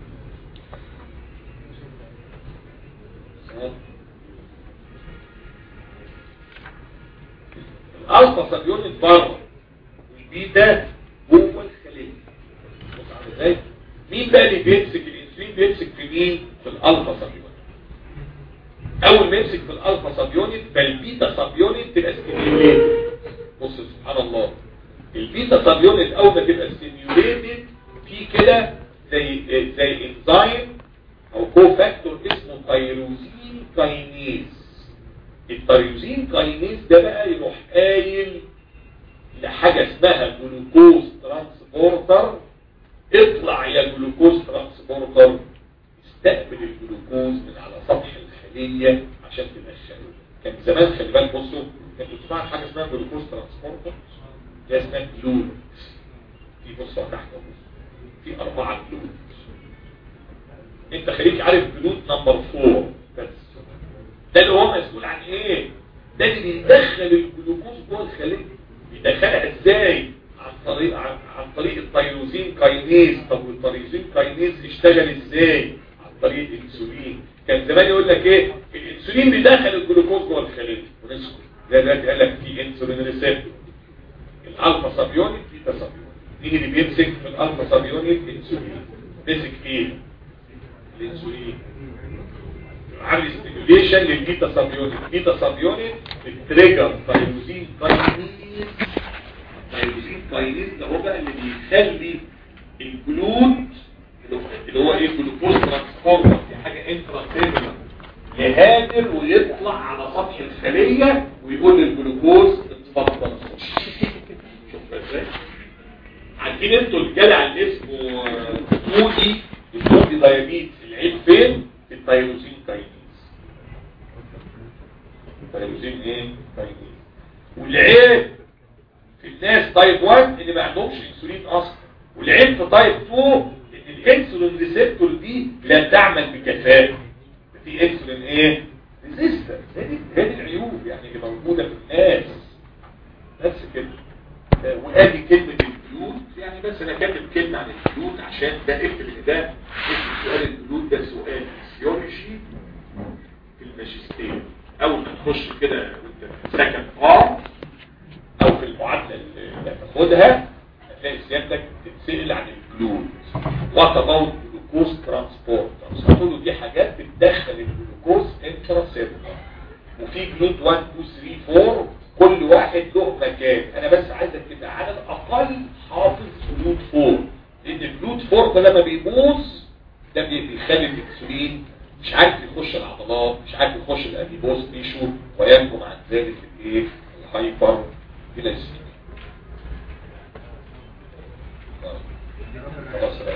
الالفا سبيونيك بره والبيتا جوه الخليه بص عامل ازاي مين بقى اللي بيمسك الانسولين بيمسك في مين في الالفا سبيونيك اول ما يمسك في الالفا سبيونيك فالبيتا سبيونيك تبقى ستيميوليتد بص سبحان الله البيتا سبيونيك اول ما تبقى ستيميوليتد في كده زي زي انزيم او كو فاكتور اسمه تيروزين كاينيز التيروزين كاينيز ده بقى يروح قايل لحاجه اسمها جلوكوز ترانسبورتر اطلع يا جلوكوز ترانسبورتر استقبل الجلوكوز من على سطح الخليه عشان تنشره كان زمان خلي بالك بصوا كانت بتسمع حاجه اسمها جلوكوز ترانسبورتر دي اسمها جلود في بصوا تحت بص في اربعه جلود انت خليك عارف جلود نمبر 4 بس ده اللي هو مسؤول عن ايه ده اللي بيدخل الجلوكوز جوه الخليه بيدخلها ازاي عن طريق عن, عن طريق التيروزين كاينيز طب والتيروزين كاينيز اشتغل ازاي عن طريق الانسولين كان زمان يقول لك ايه الانسولين بيدخل الجلوكوز جوه الخليه ونسكت ده دلوقتي قال لك في انسولين ريسبتور الالفا سابيونيك بيتا سابيونيك مين اللي بيمسك في الالفا سابيونيك الانسولين مسك فين الانسولين عامل ستيميوليشن للبيتا سابيونيك بيتا سابيونيك بتريجر تايروزين كاينيز تايروزين كاينيز ده هو بقى اللي بيخلي الجلود اللي هو ايه جلوكوز ترانسفورمر دي حاجه انترا يهاجر ويطلع على سطح الخليه ويقول للجلوكوز اتفضل شوف ازاي عارفين انتوا الجدع اللي اسمه مودي المودي دايابيت العيب فين في التيروزين كاينيز التيروزين ايه كاينيز والعيب في الناس تايب 1 اللي ما عندهمش انسولين اصلا والعيب في تايب 2 ان الانسولين ريسبتور دي لا تعمل بكفاءه في انسولين ايه ريزيستنس هذه هذه العيوب يعني اللي موجوده في الناس نفس كده وادي كلمه الجلود يعني بس انا كاتب كلمه عن الجلود عشان ده اكتب ان ده اسم سؤال الجلود ده سؤال فيسيولوجي في الماجستير اول ما تخش كده وانت في سكن ار او في المعادله اللي هتاخدها هتلاقي سيادتك تتسال عن الجلود وات اباوت جلوكوز ترانسبورت هتقول له دي حاجات بتدخل الجلوكوز انترا سيلولار وفي جلود 1 2 3 4 كل واحد له مكان انا بس عايزك تبقى على الاقل حافظ جلود 4 لان الجلود 4 ده لما بيبوظ ده بيخلي الانسولين مش عارف يخش العضلات مش عارف يخش الاديبوز تيشو وينجم عن ذلك الايه الهايبر جلايسيميا خلاص